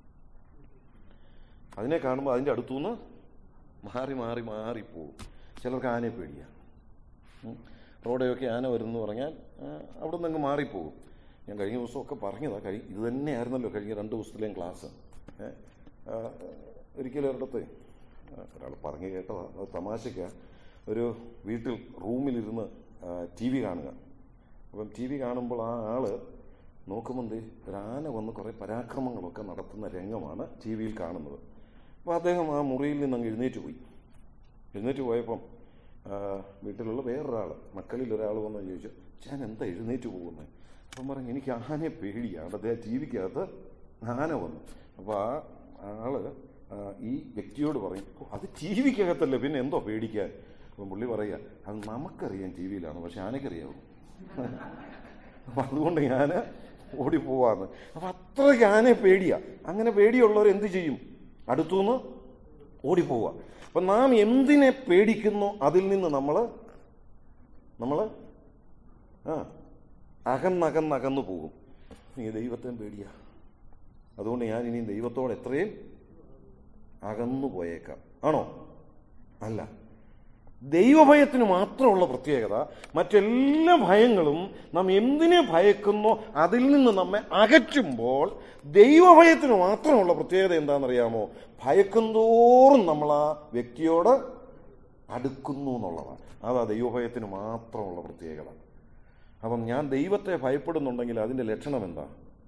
അതിനെ കാണുമ്പോൾ അതിൻ്റെ അടുത്തുനിന്ന് മാറി മാറി മാറി പോകും ചിലർക്ക് ആനയെ പേടിയാ ഉം. റോഡൊക്കെ ആന വരുന്നു പറഞ്ഞാൽ ആ, അവിടെ നിന്ന് അങ്ങ് മാറിപ്പോകും ഞാൻ കഴിഞ്ഞ ദിവസമൊക്കെ പറഞ്ഞതാ കഴി ഇത് തന്നെയായിരുന്നല്ലോ കഴിഞ്ഞ രണ്ട് ദിവസത്തിലെയും ക്ലാസ് ഏ, ആ, ഒരിക്കലും ഒരിടത്ത് ഒരാൾ പറഞ്ഞു കേട്ടതാ അത് തമാശയ്ക്ക ഒരു വീട്ടിൽ റൂമിലിരുന്ന് ടി വി കാണുക അപ്പം ടി വി കാണുമ്പോൾ ആ ആള് നോക്കുമ്പോൾ ദേ ഒരു ആന വന്ന് കുറേ പരാക്രമങ്ങളൊക്കെ നടത്തുന്ന രംഗമാണ് ടി വിയിൽ കാണുന്നത് അപ്പോൾ അദ്ദേഹം ആ മുറിയിൽ നിന്ന് അങ്ങ് എഴുന്നേറ്റ് പോയി എഴുന്നേറ്റ് പോയപ്പം ആ, വീട്ടിലുള്ള വേറൊരാൾ മക്കളിൽ ഒരാൾ വന്ന് ചോദിച്ചു ഞാൻ എന്താ എഴുന്നേറ്റ് പോകുന്നത് അപ്പം പറഞ്ഞു എനിക്ക് ആനയെ പേടിയാണ് അദ്ദേഹം ടി വിക്കകത്ത് ആന വന്നു അപ്പോൾ ആ ആള് ആ, ഈ വ്യക്തിയോട് പറയും "ഓ, അത് ടി വിക്കകത്തല്ലേ പിന്നെ എന്തോ പേടിക്കാൻ അപ്പം പുള്ളി പറയുക അത് നമുക്കറിയാം ടി വിയിലാണ് പക്ഷെ ആനയ്ക്കറിയാവും അപ്പം അതുകൊണ്ട് ഞാൻ ഓടിപ്പോവാന്ന് അപ്പം അത്രയ്ക്ക് ആനയെ പേടിയാ അങ്ങനെ പേടിയുള്ളവർ എന്ത് ചെയ്യും അടുത്തുനിന്ന് ഓടിപ്പോവുക അപ്പം നാം എന്തിനെ പേടിക്കുന്നോ അതിൽ നിന്ന് നമ്മൾ നമ്മൾ ആ അകന്നകന്നകന്നു പോകും നീ ദൈവത്തെ പേടിയാ അതുകൊണ്ട് ഞാൻ ഇനി ദൈവത്തോട് എത്രയും അകന്നു പോയേക്കാം ആണോ അല്ല ദൈവഭയത്തിന് മാത്രമുള്ള പ്രത്യേകത മറ്റെല്ലാ ഭയങ്ങളും നാം എന്തിനെ ഭയക്കുന്നോ അതിൽ നിന്ന് നമ്മെ അകറ്റുമ്പോൾ ദൈവഭയത്തിന് മാത്രമുള്ള പ്രത്യേകത എന്താണെന്നറിയാമോ ഭയക്കുന്തോറും നമ്മൾ ആ വ്യക്തിയോട് അടുക്കുന്നു എന്നുള്ളതാണ് അതാ ദൈവഭയത്തിന് മാത്രമുള്ള പ്രത്യേകത അപ്പം ഞാൻ ദൈവത്തെ ഭയപ്പെടുന്നുണ്ടെങ്കിൽ അതിന്റെ ലക്ഷണം എന്താ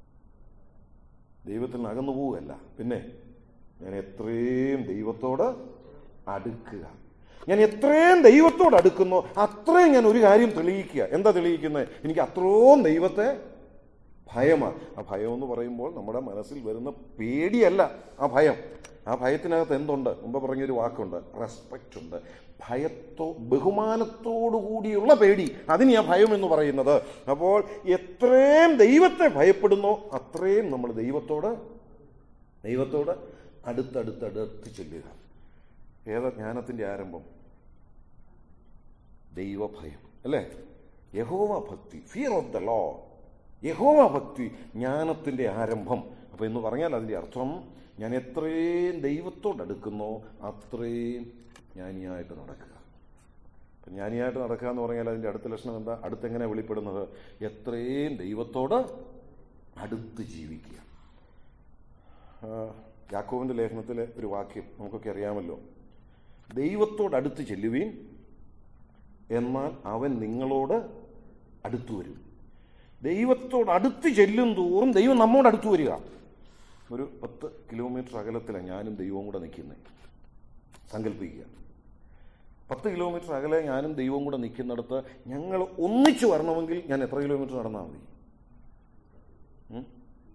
ദൈവത്തിൽ നിന്ന് അകന്നു പോവുകയല്ല പിന്നെ ഞാൻ എത്രയും ദൈവത്തോട് അടുക്കുക ഞാൻ എത്രയും ദൈവത്തോട് അടുക്കുന്നോ അത്രയും ഞാൻ ഒരു കാര്യം തെളിയിക്കുക എന്താ തെളിയിക്കുന്നത് എനിക്ക് അത്രയും ദൈവത്തെ ഭയമാണ് ആ ഭയം എന്ന് പറയുമ്പോൾ നമ്മുടെ മനസ്സിൽ വരുന്ന പേടിയല്ല ആ ഭയം ആ ഭയത്തിനകത്ത് എന്തുണ്ട് മുമ്പ് പറഞ്ഞൊരു വാക്കുണ്ട് റെസ്പെക്റ്റ് ഉണ്ട് ഭയത്തോ ബഹുമാനത്തോടു കൂടിയുള്ള പേടി അതിന് ആ ഭയം എന്ന് പറയുന്നത് അപ്പോൾ എത്രയും ദൈവത്തെ ഭയപ്പെടുന്നോ അത്രയും നമ്മൾ ദൈവത്തോട് ദൈവത്തോട് അടുത്തടുത്തടുത്ത് ചെല്ലുക ഏതാ ജ്ഞാനത്തിന്റെ ആരംഭം ദൈവഭയം അല്ലേ യഹോവ ഭക്തി ഫിയർ ഓഫ് ദ ലോ യഹോവ ഭക്തി ജ്ഞാനത്തിന്റെ ആരംഭം അപ്പൊ എന്ന് പറഞ്ഞാൽ അതിന്റെ അർത്ഥം ഞാൻ എത്രയും ദൈവത്തോട് അടുക്കുന്നോ അത്രയും ജ്ഞാനിയായിട്ട് നടക്കുക അപ്പൊ ജ്ഞാനിയായിട്ട് നടക്കുക എന്ന് പറഞ്ഞാൽ അതിന്റെ അടുത്ത ലക്ഷണം എന്താ അടുത്തെങ്ങനെ വെളിപ്പെടുന്നത് എത്രയും ദൈവത്തോട് അടുത്ത് ജീവിക്കുക ആ, യാക്കോവിന്റെ ലേഖനത്തിലെ ഒരു വാക്യം നമുക്കൊക്കെ അറിയാമല്ലോ ദൈവത്തോട് അടുത്ത് ചെല്ലുവീൻ എന്നാൽ അവൻ നിങ്ങളോട് അടുത്തു വരും ദൈവത്തോട് അടുത്ത് ചെല്ലും തോറും ദൈവം നമ്മോട് അടുത്തു വരിക ഒരു പത്ത് കിലോമീറ്റർ അകലത്തിലാണ് ഞാനും ദൈവവും കൂടെ നിൽക്കുന്നത് സങ്കല്പിക്കുക പത്ത് കിലോമീറ്റർ അകലെ ഞാനും ദൈവവും കൂടെ നിൽക്കുന്നിടത്ത് ഞങ്ങൾ ഒന്നിച്ചു വരണമെങ്കിൽ ഞാൻ എത്ര കിലോമീറ്റർ നടന്നാൽ മതി ഉം?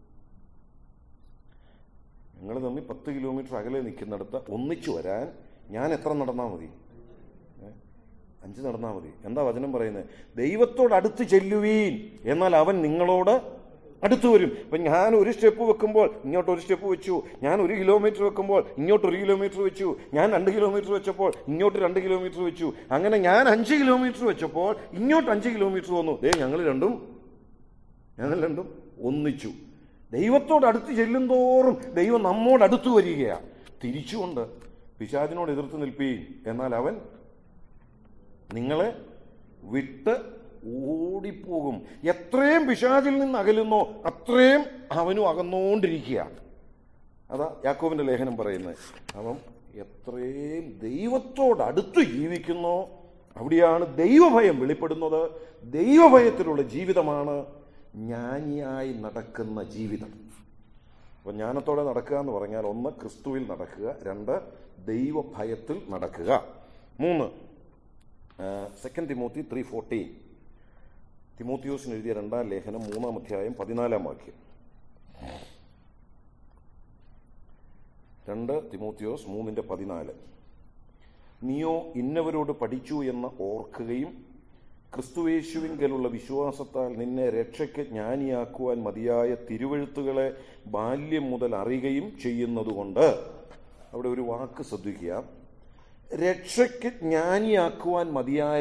ഞങ്ങൾ തമ്മിൽ പത്ത് കിലോമീറ്റർ അകലെ നിൽക്കുന്നിടത്ത് ഒന്നിച്ചു വരാൻ ഞാൻ എത്ര നടന്നാൽ മതി ഏ? അഞ്ച് നടന്നാൽ മതി എന്താ വചനം പറയുന്നത് ദൈവത്തോട് അടുത്ത് ചെല്ലുവീൻ എന്നാൽ അവൻ നിങ്ങളോട് അടുത്തു വരും ഇപ്പം ഞാൻ ഒരു സ്റ്റെപ്പ് വെക്കുമ്പോൾ ഇങ്ങോട്ട് ഒരു സ്റ്റെപ്പ് വെച്ചു ഞാൻ ഒരു കിലോമീറ്റർ വെക്കുമ്പോൾ ഇങ്ങോട്ട് ഒരു കിലോമീറ്റർ വെച്ചു ഞാൻ രണ്ട് കിലോമീറ്റർ വെച്ചപ്പോൾ ഇങ്ങോട്ട് രണ്ട് കിലോമീറ്റർ വെച്ചു അങ്ങനെ ഞാൻ അഞ്ച് കിലോമീറ്റർ വെച്ചപ്പോൾ ഇങ്ങോട്ട് അഞ്ച് കിലോമീറ്റർ വന്നു ദേ ഞങ്ങൾ രണ്ടും ഞങ്ങൾ രണ്ടും ഒന്നിച്ചു ദൈവത്തോട് അടുത്ത് ചെല്ലുന്തോറും ദൈവം നമ്മോട് അടുത്തു വരികയാണ് തിരിച്ചുകൊണ്ട് പിശാചിനോട് എതിർത്ത് നിൽപ്പീൻ എന്നാൽ അവൻ നിങ്ങളെ വിട്ട് ഓടിപ്പോകും എത്രയും പിശാചിൽ നിന്ന് അകലുന്നോ അത്രയും അവനും അകന്നുകൊണ്ടിരിക്കുക അതാ യാക്കോബിന്റെ ലേഖനം പറയുന്നത് അവൻ എത്രയും ദൈവത്തോട് അടുത്ത് ജീവിക്കുന്നോ അവിടെയാണ് ദൈവഭയം വെളിപ്പെടുന്നത് ദൈവഭയത്തിലുള്ള ജീവിതമാണ് ജ്ഞാനിയായി നടക്കുന്ന ജീവിതം അപ്പോൾ ജ്ഞാനത്തോടെ നടക്കുക എന്ന് പറഞ്ഞാൽ ഒന്ന് ക്രിസ്തുവിൽ നടക്കുക രണ്ട് ദൈവഭയത്തിൽ നടക്കുക മൂന്ന് സെക്കൻഡ് തിമോത്തി ത്രീ ഫോർട്ടീൻ തിമോത്തിയോസിന് എഴുതിയ രണ്ടാം ലേഖനം മൂന്നാം അധ്യായം പതിനാലാം വാക്യം രണ്ട് തിമോത്തിയോസ് മൂന്നിന്റെ പതിനാല് നീയോ ഇന്നവരോട് പഠിച്ചു എന്ന് ഓർക്കുകയും ക്രിസ്തുവേശുവിങ്കലുള്ള വിശ്വാസത്താൽ നിന്നെ രക്ഷയ്ക്ക് ജ്ഞാനിയാക്കുവാൻ മതിയായ തിരുവഴുത്തുകളെ ബാല്യം മുതൽ അറിയുകയും ചെയ്യുന്നതുകൊണ്ട് അവിടെ ഒരു വാക്ക് ശ്രദ്ധിക്കുക രക്ഷയ്ക്ക് ജ്ഞാനിയാക്കുവാൻ മതിയായ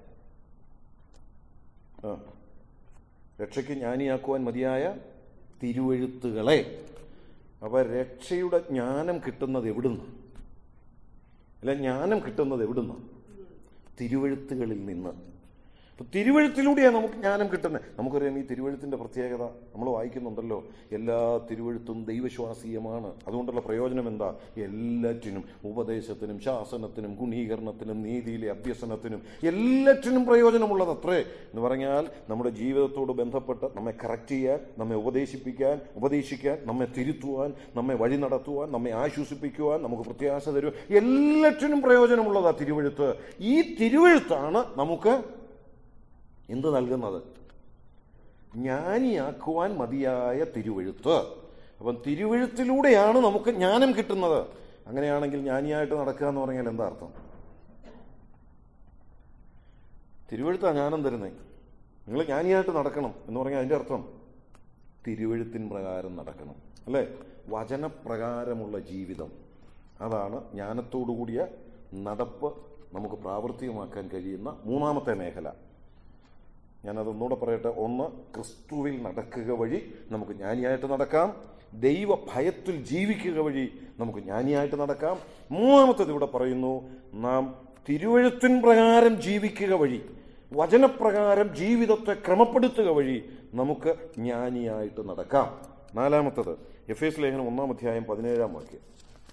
ആ, രക്ഷയ്ക്ക് ജ്ഞാനിയാക്കുവാൻ മതിയായ തിരുവഴുത്തുകളെ അപ്പൊ രക്ഷയുടെ ജ്ഞാനം കിട്ടുന്നത് എവിടുന്ന് അല്ല ജ്ഞാനം കിട്ടുന്നത് എവിടുന്ന് തിരുവഴുത്തുകളിൽ നിന്ന് അപ്പൊ തിരുവഴുത്തിലൂടെയാണ് നമുക്ക് ജ്ഞാനം കിട്ടുന്നത് നമുക്കറിയാം ഈ തിരുവഴുത്തിന്റെ പ്രത്യേകത നമ്മൾ വായിക്കുന്നുണ്ടല്ലോ എല്ലാ തിരുവഴുത്തും ദൈവശ്വാസീയമാണ് അതുകൊണ്ടുള്ള പ്രയോജനം എന്താ എല്ലാറ്റിനും ഉപദേശത്തിനും ശാസനത്തിനും ഗുണീകരണത്തിനും നീതിയിലെ അഭ്യസനത്തിനും എല്ലാറ്റിനും പ്രയോജനമുള്ളത് അത്രേ എന്ന് പറഞ്ഞാൽ നമ്മുടെ ജീവിതത്തോട് ബന്ധപ്പെട്ട് നമ്മെ കറക്റ്റ് ചെയ്യാൻ നമ്മെ ഉപദേശിപ്പിക്കാൻ ഉപദേശിക്കാൻ നമ്മെ തിരുത്തുവാൻ നമ്മെ വഴി നടത്തുവാൻ നമ്മെ ആശ്വസിപ്പിക്കുവാൻ നമുക്ക് പ്രത്യാശ തരുവാൻ എല്ലാറ്റിനും പ്രയോജനമുള്ളതാ തിരുവഴുത്ത് ഈ തിരുവഴുത്താണ് നമുക്ക് എന്ത് നൽകുന്നത് ജ്ഞാനിയാക്കുവാൻ മതിയായ തിരുവഴുത്ത് അപ്പം തിരുവഴുത്തിലൂടെയാണ് നമുക്ക് ജ്ഞാനം കിട്ടുന്നത് അങ്ങനെയാണെങ്കിൽ ജ്ഞാനിയായിട്ട് നടക്കുക എന്ന് പറഞ്ഞാൽ എന്താ അർത്ഥം തിരുവഴുത്താണ് ജ്ഞാനം തരുന്നത് നിങ്ങൾ ജ്ഞാനിയായിട്ട് നടക്കണം എന്ന് പറഞ്ഞാൽ അതിൻ്റെ അർത്ഥം തിരുവഴുത്തിൻ പ്രകാരം നടക്കണം അല്ലേ വചനപ്രകാരമുള്ള ജീവിതം അതാണ് ജ്ഞാനത്തോടുകൂടിയ നടപ്പ് നമുക്ക് പ്രാവർത്തികമാക്കാൻ കഴിയുന്ന മൂന്നാമത്തെ മേഖല ഞാനതൊന്നുകൂടെ പറയട്ടെ ഒന്ന് ക്രിസ്തുവിൽ നടക്കുക വഴി നമുക്ക് ജ്ഞാനിയായിട്ട് നടക്കാം ദൈവ ഭയത്തിൽ ജീവിക്കുക വഴി നമുക്ക് ജ്ഞാനിയായിട്ട് നടക്കാം മൂന്നാമത്തത് ഇവിടെ പറയുന്നു നാം തിരുവഴുത്തിൻ പ്രകാരം ജീവിക്കുക വഴി വചനപ്രകാരം ജീവിതത്തെ ക്രമപ്പെടുത്തുക വഴി നമുക്ക് ജ്ഞാനിയായിട്ട് നടക്കാം നാലാമത്തത് എഫ് എസ് ലേഖനം ഒന്നാം അധ്യായം പതിനേഴാം വാക്യം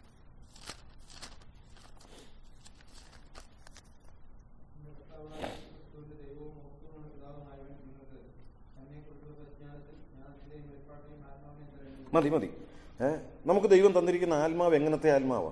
ക്രിസ്തുവിന്റെ ദൈവവും മഹത്വമുള്ള പിതാവുമായവൻ നിങ്ങൾക്ക് തന്നെക്കുറിച്ചുള്ള ജ്ഞാനത്തിൽ ജ്ഞാനത്തിന്റെയും വെളിപ്പാട്ടിനെയും ആത്മാവിനെയും തരുന്നു മതി മതി ഏ നമുക്ക് ദൈവം തന്നിരിക്കുന്ന ആത്മാവ് എങ്ങനത്തെ ആത്മാവാ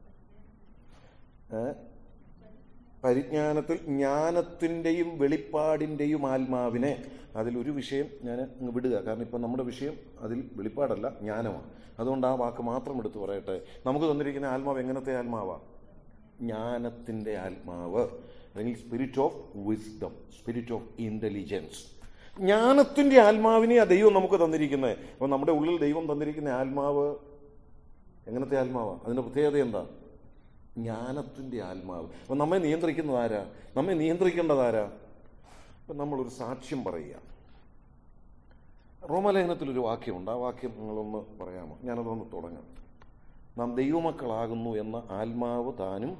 ഏ പരിജ്ഞാനത്തിൽ ജ്ഞാനത്തിൻ്റെയും വെളിപ്പാടിൻ്റെയും ആത്മാവിനെ അതിലൊരു വിഷയം ഞാൻ അങ്ങ് വിടുക കാരണം ഇപ്പം നമ്മുടെ വിഷയം അതിൽ വെളിപ്പാടല്ല ജ്ഞാനമാണ് അതുകൊണ്ട് ആ വാക്ക് മാത്രം എടുത്തു പറയട്ടെ നമുക്ക് തന്നിരിക്കുന്ന ആത്മാവ് എങ്ങനത്തെ ആത്മാവാ ജ്ഞാനത്തിൻ്റെ ആത്മാവ് അല്ലെങ്കിൽ spirit of wisdom spirit of intelligence ജ്ഞാനത്തിൻ്റെ ആത്മാവിനെ ആ ദൈവം നമുക്ക് തന്നിരിക്കുന്നത് അപ്പോൾ നമ്മുടെ ഉള്ളിൽ ദൈവം തന്നിരിക്കുന്ന ആത്മാവ് എങ്ങനത്തെ ആത്മാവാ അതിൻ്റെ പ്രത്യേകത എന്താ ജ്ഞാനത്തിൻ്റെ ആത്മാവ് അപ്പം നമ്മെ നിയന്ത്രിക്കുന്നത് ആരാ നമ്മെ നിയന്ത്രിക്കേണ്ടത് ആരാ അപ്പം നമ്മളൊരു സാക്ഷ്യം പറയുക റോമലേഖനത്തിലൊരു വാക്യമുണ്ട് ആ വാക്യം നിങ്ങളൊന്ന് പറയാമോ ഞാനതൊന്ന് തുടങ്ങാം നാം ദൈവമക്കളാകുന്നു എന്ന ആത്മാവ് താനും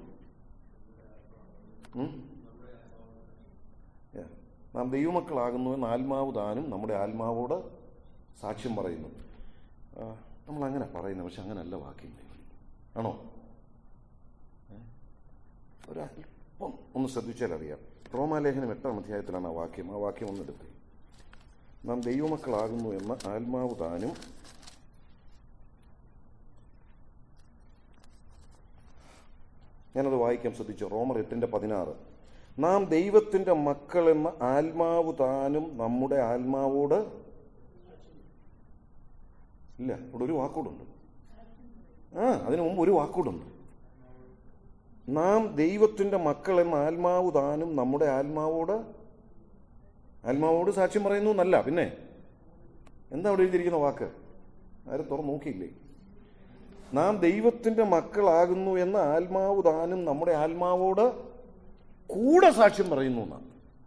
ഉം? Yeah. നാം ദൈവമക്കളാകുന്നു എന്ന ആത്മാവ് താനും നമ്മുടെ ആത്മാവോട് സാക്ഷ്യം പറയുന്നു ആ, നമ്മൾ അങ്ങനെ പറയുന്നത് പക്ഷെ അങ്ങനല്ല വാക്യം ആണോ ഏ? ഒരല്പം ഒന്ന് ശ്രദ്ധിച്ചാൽ അറിയാം റോമാലേഖനം എട്ടാം അധ്യായത്തിലാണ് ആ വാക്യം ആ വാക്യം ഒന്ന് എടുത്ത് നാം ദൈവമക്കളാകുന്നു എന്ന ആത്മാവ് താനും ഞാനത് വായിക്കാൻ ശ്രദ്ധിച്ചു റോമർ എട്ടിന്റെ പതിനാറ് നാം ദൈവത്തിന്റെ മക്കൾ എന്ന ആത്മാവ് താനും നമ്മുടെ ആത്മാവോട് ഇല്ല ഇവിടെ ഒരു വാക്കൂടുണ്ട് ആ അതിനു മുമ്പ് ഒരു വാക്കൂടുണ്ട് നാം ദൈവത്തിന്റെ മക്കൾ എന്ന ആത്മാവ് താനും നമ്മുടെ ആത്മാവോട് ആത്മാവോട് സാക്ഷ്യം പറയുന്നു എന്നല്ല പിന്നെ എന്താ അവിടെ എഴുതിയിരിക്കുന്ന വാക്ക് ആരും തുറന്നു നോക്കിയില്ലേ നാം ദൈവത്തിന്റെ മക്കളാകുന്നു എന്ന ആത്മാവ് താനും നമ്മുടെ ആത്മാവോട് കൂടെ സാക്ഷ്യം പറയുന്നു എന്നാണ്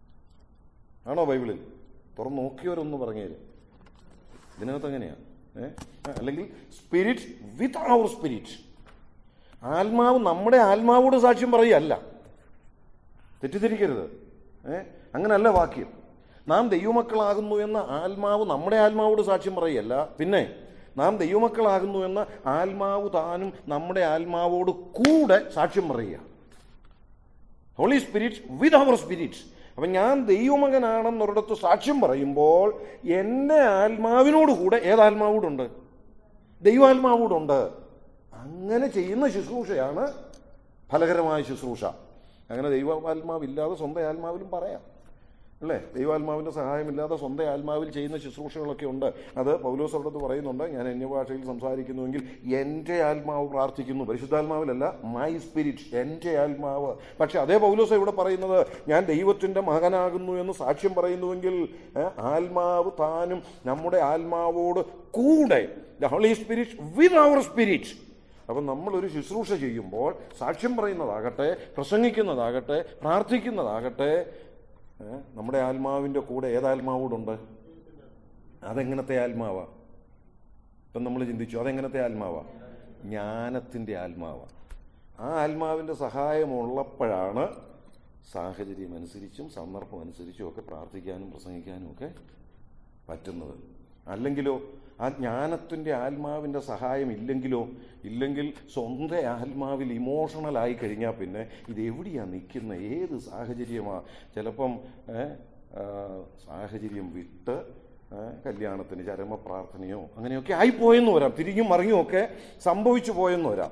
ആണോ ബൈബിളിൽ തുറന്നു നോക്കിയവരൊന്ന് പറഞ്ഞേര് ഇതിനകത്ത് എങ്ങനെയാ ഏ? അല്ലെങ്കിൽ സ്പിരിറ്റ് വിത്ത് അവർ സ്പിരിറ്റ് ആത്മാവ് നമ്മുടെ ആത്മാവോട് സാക്ഷ്യം പറയുകയല്ല തെറ്റിദ്ധരിക്കരുത് ഏ അങ്ങനല്ല വാക്യം നാം ദൈവമക്കളാകുന്നു എന്ന ആത്മാവ് നമ്മുടെ ആത്മാവോട് സാക്ഷ്യം പറയുകയല്ല പിന്നെ നാം ദൈവമക്കളാകുന്നു എന്ന ആത്മാവ് താനും നമ്മുടെ ആത്മാവോട് കൂടെ സാക്ഷ്യം പറയുക Holy Spirit with our spirit അപ്പം ഞാൻ ദൈവമകനാണെന്നൊരിടത്ത് സാക്ഷ്യം പറയുമ്പോൾ എൻ്റെ ആത്മാവിനോട് കൂടെ ഏതാത്മാവോടുണ്ട് ദൈവാത്മാവോടുണ്ട് അങ്ങനെ ചെയ്യുന്ന ശുശ്രൂഷയാണ് ഫലകരമായ ശുശ്രൂഷ അങ്ങനെ ദൈവാത്മാവില്ലാതെ സ്വന്തം ആത്മാവിലും പറയാം അല്ലേ ദൈവാത്മാവിൻ്റെ സഹായമില്ലാതെ സ്വന്തം ആത്മാവിൽ ചെയ്യുന്ന ശുശ്രൂഷകളൊക്കെ ഉണ്ട് അത് പൗലോസ് അവിടുത്തെ പറയുന്നുണ്ട് ഞാൻ അന്യഭാഷയിൽ സംസാരിക്കുന്നുവെങ്കിൽ എൻ്റെ ആത്മാവ് പ്രാർത്ഥിക്കുന്നു പരിശുദ്ധാത്മാവിലല്ല മൈ സ്പിരിറ്റ് എൻ്റെ ആത്മാവ് പക്ഷെ അതേ പൗലോസ് ഇവിടെ പറയുന്നത് ഞാൻ ദൈവത്തിൻ്റെ മകനാകുന്നു എന്ന് സാക്ഷ്യം പറയുന്നുവെങ്കിൽ ഏ, ആത്മാവ് താനും നമ്മുടെ ആത്മാവോട് കൂടെ the Holy Spirit with our spirit അപ്പം നമ്മളൊരു ശുശ്രൂഷ ചെയ്യുമ്പോൾ സാക്ഷ്യം പറയുന്നതാകട്ടെ പ്രസംഗിക്കുന്നതാകട്ടെ പ്രാർത്ഥിക്കുന്നതാകട്ടെ ഏ, നമ്മുടെ ആത്മാവിൻ്റെ കൂടെ ഏതാത്മാവോടുണ്ട് അതെങ്ങനത്തെ ആത്മാവാ ഇപ്പം നമ്മൾ ചിന്തിച്ചു അതെങ്ങനത്തെ ആത്മാവാ ജ്ഞാനത്തിൻ്റെ ആത്മാവാ ആ ആത്മാവിൻ്റെ സഹായമുള്ളപ്പോഴാണ് സാഹചര്യം അനുസരിച്ചും സന്ദർഭം അനുസരിച്ചും ഒക്കെ പ്രാർത്ഥിക്കാനും പ്രസംഗിക്കാനും ഒക്കെ പറ്റുന്നത് അല്ലെങ്കിലോ ആ ജ്ഞാനത്തിൻ്റെ ആത്മാവിൻ്റെ സഹായം ഇല്ലെങ്കിലോ ഇല്ലെങ്കിൽ സ്വന്തം ആത്മാവിൽ ഇമോഷണൽ ആയി കഴിഞ്ഞാൽ പിന്നെ ഇത് എവിടെയാണ് നിൽക്കുന്ന ഏത് സാഹചര്യമാണ് ചിലപ്പം ഏ, ആ, സാഹചര്യം വിട്ട് ഏ, കല്യാണത്തിന് ചരമ പ്രാർത്ഥനയോ അങ്ങനെയൊക്കെ ആയിപ്പോയെന്ന് വരാം തിരിഞ്ഞും മറിഞ്ഞും ഒക്കെ സംഭവിച്ചു പോയെന്ന് വരാം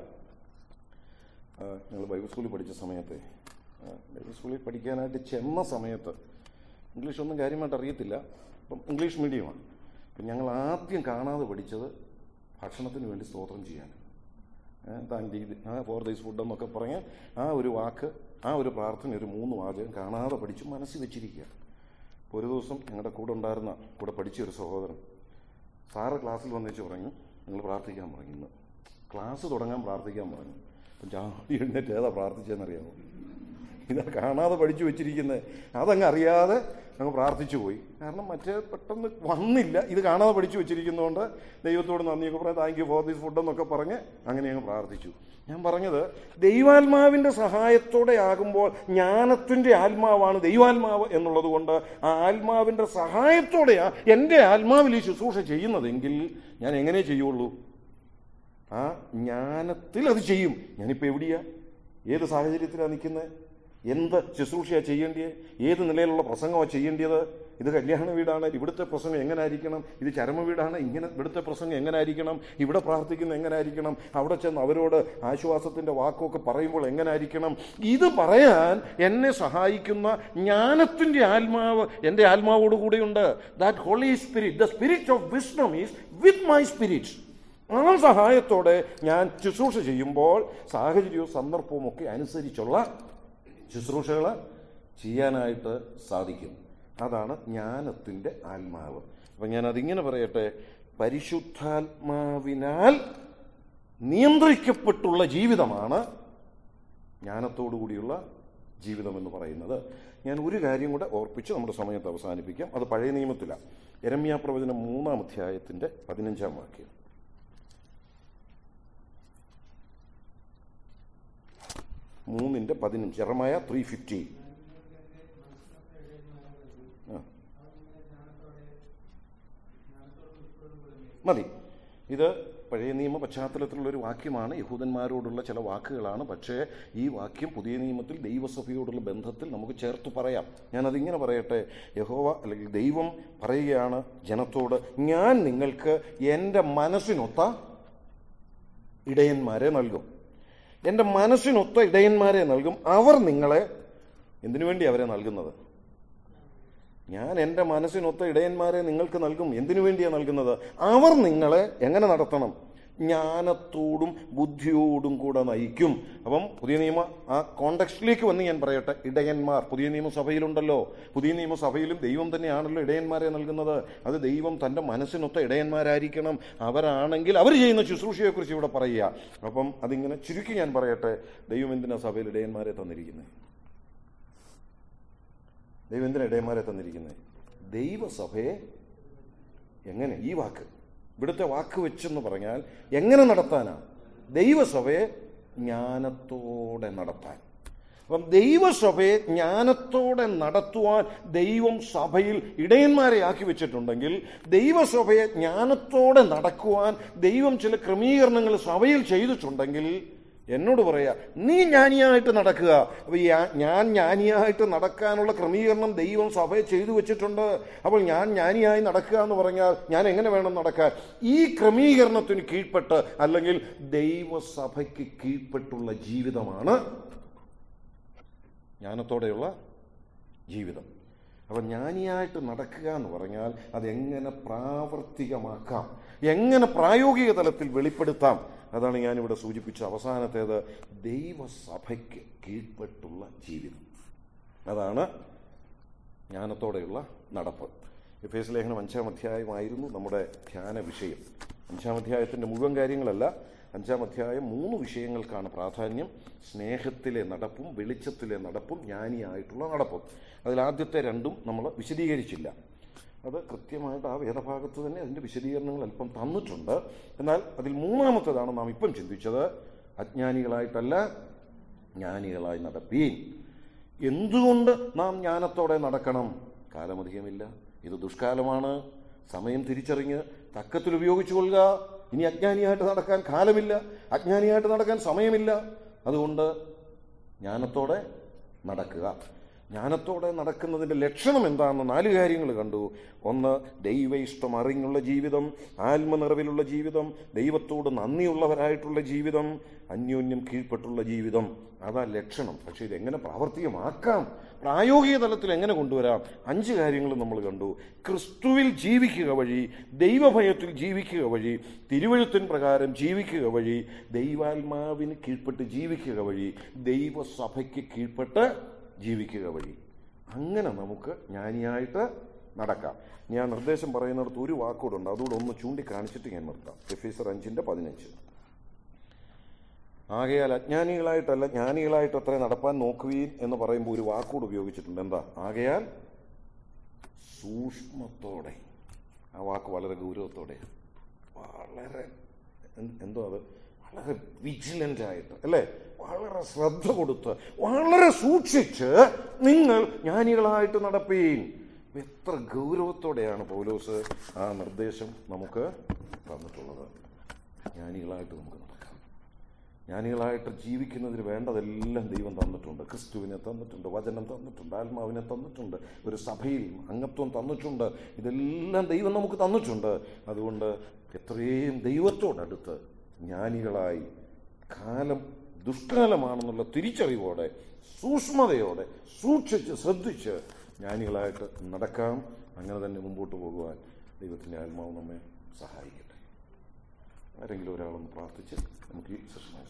ഞങ്ങൾ ബൈബിൾ സ്കൂളിൽ പഠിച്ച സമയത്ത് ആ, ബൈബിൾ സ്കൂളിൽ പഠിക്കാനായിട്ട് ചെന്ന സമയത്ത് ഇംഗ്ലീഷ് ഒന്നും കാര്യമായിട്ട് അറിയത്തില്ല അപ്പം ഇംഗ്ലീഷ് മീഡിയമാണ് അപ്പം ഞങ്ങൾ ആദ്യം കാണാതെ പഠിച്ചത് ഭക്ഷണത്തിന് വേണ്ടി സ്തോത്രം ചെയ്യാൻ thank you uh for this food എന്നൊക്കെ പറഞ്ഞ് ആ ഒരു വാക്ക് ആ ഒരു പ്രാർത്ഥന ഒരു മൂന്ന് വാചകം കാണാതെ പഠിച്ച് മനസ്സിൽ വെച്ചിരിക്കുക അപ്പോൾ ഒരു ദിവസം ഞങ്ങളുടെ കൂടെ ഉണ്ടായിരുന്ന കൂടെ പഠിച്ച ഒരു സഹോദരൻ സാറ് ക്ലാസ്സിൽ വന്നേച്ച് പറഞ്ഞു നിങ്ങൾ പ്രാർത്ഥിക്കാൻ പറഞ്ഞു ഇന്ന് ക്ലാസ് തുടങ്ങാൻ പ്രാർത്ഥിക്കാൻ പറഞ്ഞു അപ്പം ചാടി എഴുന്നേറ്റ് ഏതാ പ്രാർത്ഥിച്ചതെന്നറിയാമോ ഇതാ കാണാതെ പഠിച്ചു വെച്ചിരിക്കുന്നത് അതങ്ങ് അറിയാതെ അങ്ങ് പ്രാർത്ഥിച്ചു പോയി കാരണം മറ്റേ പെട്ടെന്ന് വന്നില്ല ഇത് കാണാതെ പഠിച്ചു വെച്ചിരിക്കുന്നതുകൊണ്ട് ദൈവത്തോട് നന്ദിയൊക്കെ പറയാം thank you for this food എന്നൊക്കെ പറഞ്ഞ് അങ്ങനെ അങ്ങ് പ്രാർത്ഥിച്ചു ഞാൻ പറഞ്ഞത് ദൈവാത്മാവിൻ്റെ സഹായത്തോടെ ആകുമ്പോൾ ജ്ഞാനത്തിൻ്റെ ആത്മാവാണ് ദൈവാത്മാവ് എന്നുള്ളത് കൊണ്ട് ആ ആത്മാവിൻ്റെ സഹായത്തോടെയാ എൻ്റെ ആത്മാവിൽ ഈ ശുശ്രൂഷ ചെയ്യുന്നതെങ്കിൽ ഞാൻ എങ്ങനെ ചെയ്യുള്ളൂ ആ ജ്ഞാനത്തിൽ അത് ചെയ്യും ഞാനിപ്പോൾ എവിടെയാ ഏത് സാഹചര്യത്തിലാണ് നിൽക്കുന്നത് എന്ത് ശുശ്രൂഷയാണ് ചെയ്യേണ്ടത് ഏത് നിലയിലുള്ള പ്രസംഗമാണ് ചെയ്യേണ്ടത് ഇത് കല്യാണ വീടാണ് ഇവിടുത്തെ പ്രസംഗം എങ്ങനെ ആയിരിക്കണം ഇത് ചരമ വീടാണ് ഇങ്ങനെ ഇവിടുത്തെ പ്രസംഗം എങ്ങനെ ആയിരിക്കണം ഇവിടെ പ്രാർത്ഥിക്കുന്ന എങ്ങനെ ആയിരിക്കണം അവിടെ ചെന്ന് അവരോട് ആശ്വാസത്തിന്റെ വാക്കൊക്കെ പറയുമ്പോൾ എങ്ങനെ ആയിരിക്കണം ഇത് പറയാൻ എന്നെ സഹായിക്കുന്ന ജ്ഞാനത്തിന്റെ ആത്മാവ് എൻ്റെ ആത്മാവോട് കൂടെയുണ്ട് that Holy Spirit the Spirit of wisdom is with my spirit ആ സഹായത്തോടെ ഞാൻ ശുശ്രൂഷ ചെയ്യുമ്പോൾ സാഹചര്യവും സന്ദർഭവും ഒക്കെ അനുസരിച്ചുള്ള ശുശ്രൂഷകൾ ചെയ്യാനായിട്ട് സാധിക്കും അതാണ് ജ്ഞാനത്തിൻ്റെ ആത്മാവ് അപ്പം ഞാൻ അതിങ്ങനെ പറയട്ടെ പരിശുദ്ധാത്മാവിനാൽ നിയന്ത്രിക്കപ്പെട്ടുള്ള ജീവിതമാണ് ജ്ഞാനത്തോടു കൂടിയുള്ള ജീവിതം എന്ന് പറയുന്നത് ഞാൻ ഒരു കാര്യം കൂടെ ഓർപ്പിച്ച് നമ്മുടെ സമയത്ത് അവസാനിപ്പിക്കാം അത് പഴയ നിയമത്തിലാണ് എരമ്യാ പ്രവചനം മൂന്നാം അധ്യായത്തിൻ്റെ പതിനഞ്ചാം വാക്യം മൂന്നിൻ്റെ പതിനഞ്ച് എറമായ ത്രീ ഫിഫ്റ്റി ആ മതി ഇത് പഴയ നിയമ പശ്ചാത്തലത്തിലുള്ള ഒരു വാക്യമാണ് യഹൂദന്മാരോടുള്ള ചില വാക്കുകളാണ് പക്ഷേ ഈ വാക്യം പുതിയ നിയമത്തിൽ ദൈവസഭയോടുള്ള ബന്ധത്തിൽ നമുക്ക് ചേർത്ത് പറയാം ഞാനതിങ്ങനെ പറയട്ടെ യഹോവ അല്ലെങ്കിൽ ദൈവം പറയുകയാണ് ജനത്തോട് ഞാൻ നിങ്ങൾക്ക് എൻ്റെ മനസ്സിനൊത്ത ഇടയന്മാരെ നൽകും എൻ്റെ മനസ്സിനൊത്ത ഇടയന്മാരെ നൽകും അവർ നിങ്ങളെ എന്തിനു വേണ്ടി അവരെ നൽകുന്നത് ഞാൻ എൻ്റെ മനസ്സിനൊത്ത ഇടയന്മാരെ നിങ്ങൾക്ക് നൽകും എന്തിനു വേണ്ടിയാണ് നൽകുന്നത് അവർ നിങ്ങളെ എങ്ങനെ നടത്തണം ജ്ഞാനത്തോടും ബുദ്ധിയോടും കൂടെ നയിക്കും അപ്പം പുതിയ നിയമ ആ കോണ്ടക്സ്റ്റിലേക്ക് വന്ന് ഞാൻ പറയട്ടെ ഇടയന്മാർ പുതിയ നിയമസഭയിലുണ്ടല്ലോ പുതിയ നിയമസഭയിലും ദൈവം തന്നെയാണല്ലോ ഇടയന്മാരെ നൽകുന്നത് അത് ദൈവം തൻ്റെ മനസ്സിനൊത്ത ഇടയന്മാരായിരിക്കണം അവരാണെങ്കിൽ അവർ ചെയ്യുന്ന ശുശ്രൂഷയെക്കുറിച്ച് ഇവിടെ പറയുക അപ്പം അതിങ്ങനെ ചുരുക്കി ഞാൻ പറയട്ടെ ദൈവം എന്തിനാ സഭയിൽ ഇടയന്മാരെ തന്നിരിക്കുന്നത് ദൈവം എന്തിനാ ഇടയന്മാരെ തന്നിരിക്കുന്നത് ദൈവസഭയെ എങ്ങനെ ഈ വാക്ക് ഇവിടുത്തെ വാക്ക് വെച്ചെന്ന് പറഞ്ഞാൽ എങ്ങനെ നടത്താനാ ദൈവസഭയെ ജ്ഞാനത്തോടെ നടത്താൻ അപ്പം ദൈവസഭയെ ജ്ഞാനത്തോടെ നടത്തുവാൻ ദൈവം സഭയിൽ ഇടയന്മാരെ ആക്കി വെച്ചിട്ടുണ്ടെങ്കിൽ ദൈവസഭയെ ജ്ഞാനത്തോടെ നടക്കുവാൻ ദൈവം ചില ക്രമീകരണങ്ങൾ സഭയിൽ ചെയ്തിട്ടുണ്ടെങ്കിൽ എന്നോട് പറയാ നീ ജ്ഞാനിയായിട്ട് നടക്കുക അപ്പൊ ഞാ- ഞാൻ ജ്ഞാനിയായിട്ട് നടക്കാനുള്ള ക്രമീകരണം ദൈവം സഭയെ ചെയ്തു വെച്ചിട്ടുണ്ട് അപ്പോൾ ഞാൻ ജ്ഞാനിയായി നടക്കുക എന്ന് പറഞ്ഞാൽ ഞാൻ എങ്ങനെ വേണം നടക്കാൻ ഈ ക്രമീകരണത്തിന് കീഴ്പ്പെട്ട് അല്ലെങ്കിൽ ദൈവസഭയ്ക്ക് കീഴ്പ്പെട്ടുള്ള ജീവിതമാണ് ജ്ഞാനത്തോടെയുള്ള ജീവിതം അപ്പം ജ്ഞാനിയായിട്ട് നടക്കുക എന്ന് പറഞ്ഞാൽ അതെങ്ങനെ പ്രാവർത്തികമാക്കാം എങ്ങനെ പ്രായോഗിക തലത്തിൽ വെളിപ്പെടുത്താം അതാണ് ഞാനിവിടെ സൂചിപ്പിച്ച അവസാനത്തേത് ദൈവസഭയ്ക്ക് കീഴ്പ്പെട്ടുള്ള ജീവിതം അതാണ് ജ്ഞാനത്തോടെയുള്ള നടപ്പ് എഫ് എസ് ലേഖനം അഞ്ചാം അധ്യായമായിരുന്നു നമ്മുടെ ധ്യാന വിഷയം അഞ്ചാം അധ്യായത്തിൻ്റെ മുഴുവൻ കാര്യങ്ങളല്ല അഞ്ചാം അധ്യായം മൂന്ന് വിഷയങ്ങൾക്കാണ് പ്രാധാന്യം സ്നേഹത്തിലെ നടപ്പും വെളിച്ചത്തിലെ നടപ്പും ജ്ഞാനിയായിട്ടുള്ള നടപ്പും അതിൽ ആദ്യത്തെ രണ്ടും നമ്മൾ വിശദീകരിച്ചില്ല അത് കൃത്യമായിട്ട് ആ വേദഭാഗത്ത് തന്നെ അതിൻ്റെ വിശദീകരണങ്ങൾ അല്പം തന്നിട്ടുണ്ട് എന്നാൽ അതിൽ മൂന്നാമത്തേതാണ് നാം ഇപ്പം ചിന്തിച്ചത് അജ്ഞാനികളായിട്ടല്ല ജ്ഞാനികളായി നടപ്പീൻ എന്തുകൊണ്ട് നാം ജ്ഞാനത്തോടെ നടക്കണം കാലമധികമില്ല ഇത് ദുഷ്കാലമാണ് സമയം തിരിച്ചറിഞ്ഞ് തക്കത്തിൽ ഉപയോഗിച്ചു കൊള്ളുക ഇനി അജ്ഞാനിയായിട്ട് നടക്കാൻ കാലമില്ല അജ്ഞാനിയായിട്ട് നടക്കാൻ സമയമില്ല അതുകൊണ്ട് ജ്ഞാനത്തോടെ നടക്കുക ജ്ഞാനത്തോടെ നടക്കുന്നതിൻ്റെ ലക്ഷണം എന്താണെന്ന് നാല് കാര്യങ്ങൾ കണ്ടു ഒന്ന് ദൈവ ഇഷ്ടം അറിഞ്ഞുള്ള ജീവിതം ആത്മനിറവിലുള്ള ജീവിതം ദൈവത്തോട് നന്ദിയുള്ളവരായിട്ടുള്ള ജീവിതം അന്യോന്യം കീഴ്പ്പെട്ടുള്ള ജീവിതം അതാ ലക്ഷണം പക്ഷേ ഇതെങ്ങനെ പ്രാവർത്തികമാക്കാം പ്രായോഗിക തലത്തിൽ എങ്ങനെ കൊണ്ടുവരാം അഞ്ച് കാര്യങ്ങൾ നമ്മൾ കണ്ടു ക്രിസ്തുവിൽ ജീവിക്കുക വഴി ദൈവഭയത്തിൽ ജീവിക്കുക വഴി തിരുവഴുത്തിൻ പ്രകാരം ജീവിക്കുക വഴി ദൈവാത്മാവിന് കീഴ്പ്പെട്ട് ജീവിക്കുക വഴി ദൈവസഭയ്ക്ക് കീഴ്പ്പെട്ട് ജീവിക്കുക വഴി അങ്ങനെ നമുക്ക് ജ്ഞാനിയായിട്ട് നടക്കാം ഞാൻ നിർദ്ദേശം പറയുന്നിടത്ത് ഒരു വാക്കുകൂടുണ്ട് അതുകൂടെ ഒന്ന് ചൂണ്ടിക്കാണിച്ചിട്ട് ഞാൻ നിർത്താം എഫീസർ അഞ്ചിന്റെ പതിനഞ്ച് ആകയാൽ അജ്ഞാനികളായിട്ടല്ല ജ്ഞാനികളായിട്ട് അത്ര നടപ്പാൻ നോക്കുകയും എന്ന് പറയുമ്പോൾ ഒരു വാക്കുകൂടെ ഉപയോഗിച്ചിട്ടുണ്ട് എന്താ ആകയാൽ സൂക്ഷ്മത്തോടെ ആ വാക്ക് വളരെ ഗൗരവത്തോടെ വളരെ എന്ത്- എന്തോ അത് വളരെ വിജിലന്റ് ആയിട്ട് അല്ലേ വളരെ ശ്രദ്ധ കൊടുത്ത് വളരെ സൂക്ഷിച്ച് നിങ്ങൾ ജ്ഞാനികളായിട്ട് നടപ്പീൻ എത്ര ഗൗരവത്തോടെയാണ് പൗലോസ് ആ നിർദ്ദേശം നമുക്ക് തന്നിട്ടുള്ളത് ജ്ഞാനികളായിട്ട് നമുക്ക് നടക്കാം ജ്ഞാനികളായിട്ട് ജീവിക്കുന്നതിന് വേണ്ടതെല്ലാം ദൈവം തന്നിട്ടുണ്ട് ക്രിസ്തുവിനെ തന്നിട്ടുണ്ട് വചനം തന്നിട്ടുണ്ട് ആത്മാവിനെ തന്നിട്ടുണ്ട് ഒരു സഭയിൽ അംഗത്വം തന്നിട്ടുണ്ട് ഇതെല്ലാം ദൈവം നമുക്ക് തന്നിട്ടുണ്ട് അതുകൊണ്ട് എത്രയും ദൈവത്തോടടുത്ത് ജ്ഞാനികളായി കാലം ദുഷ്കാലമാണെന്നുള്ള തിരിച്ചറിവോടെ സൂക്ഷ്മതയോടെ സൂക്ഷിച്ച് ശ്രദ്ധിച്ച് ജ്ഞാനികളായിട്ട് നടക്കാം അങ്ങനെ തന്നെ മുമ്പോട്ട് പോകുവാൻ ദൈവത്തിൻ്റെ ആത്മാവ് നമ്മെ സഹായിക്കട്ടെ ആരെങ്കിലും ഒരാളൊന്ന് പ്രാർത്ഥിച്ച് നമുക്ക് ഈ സെഷൻ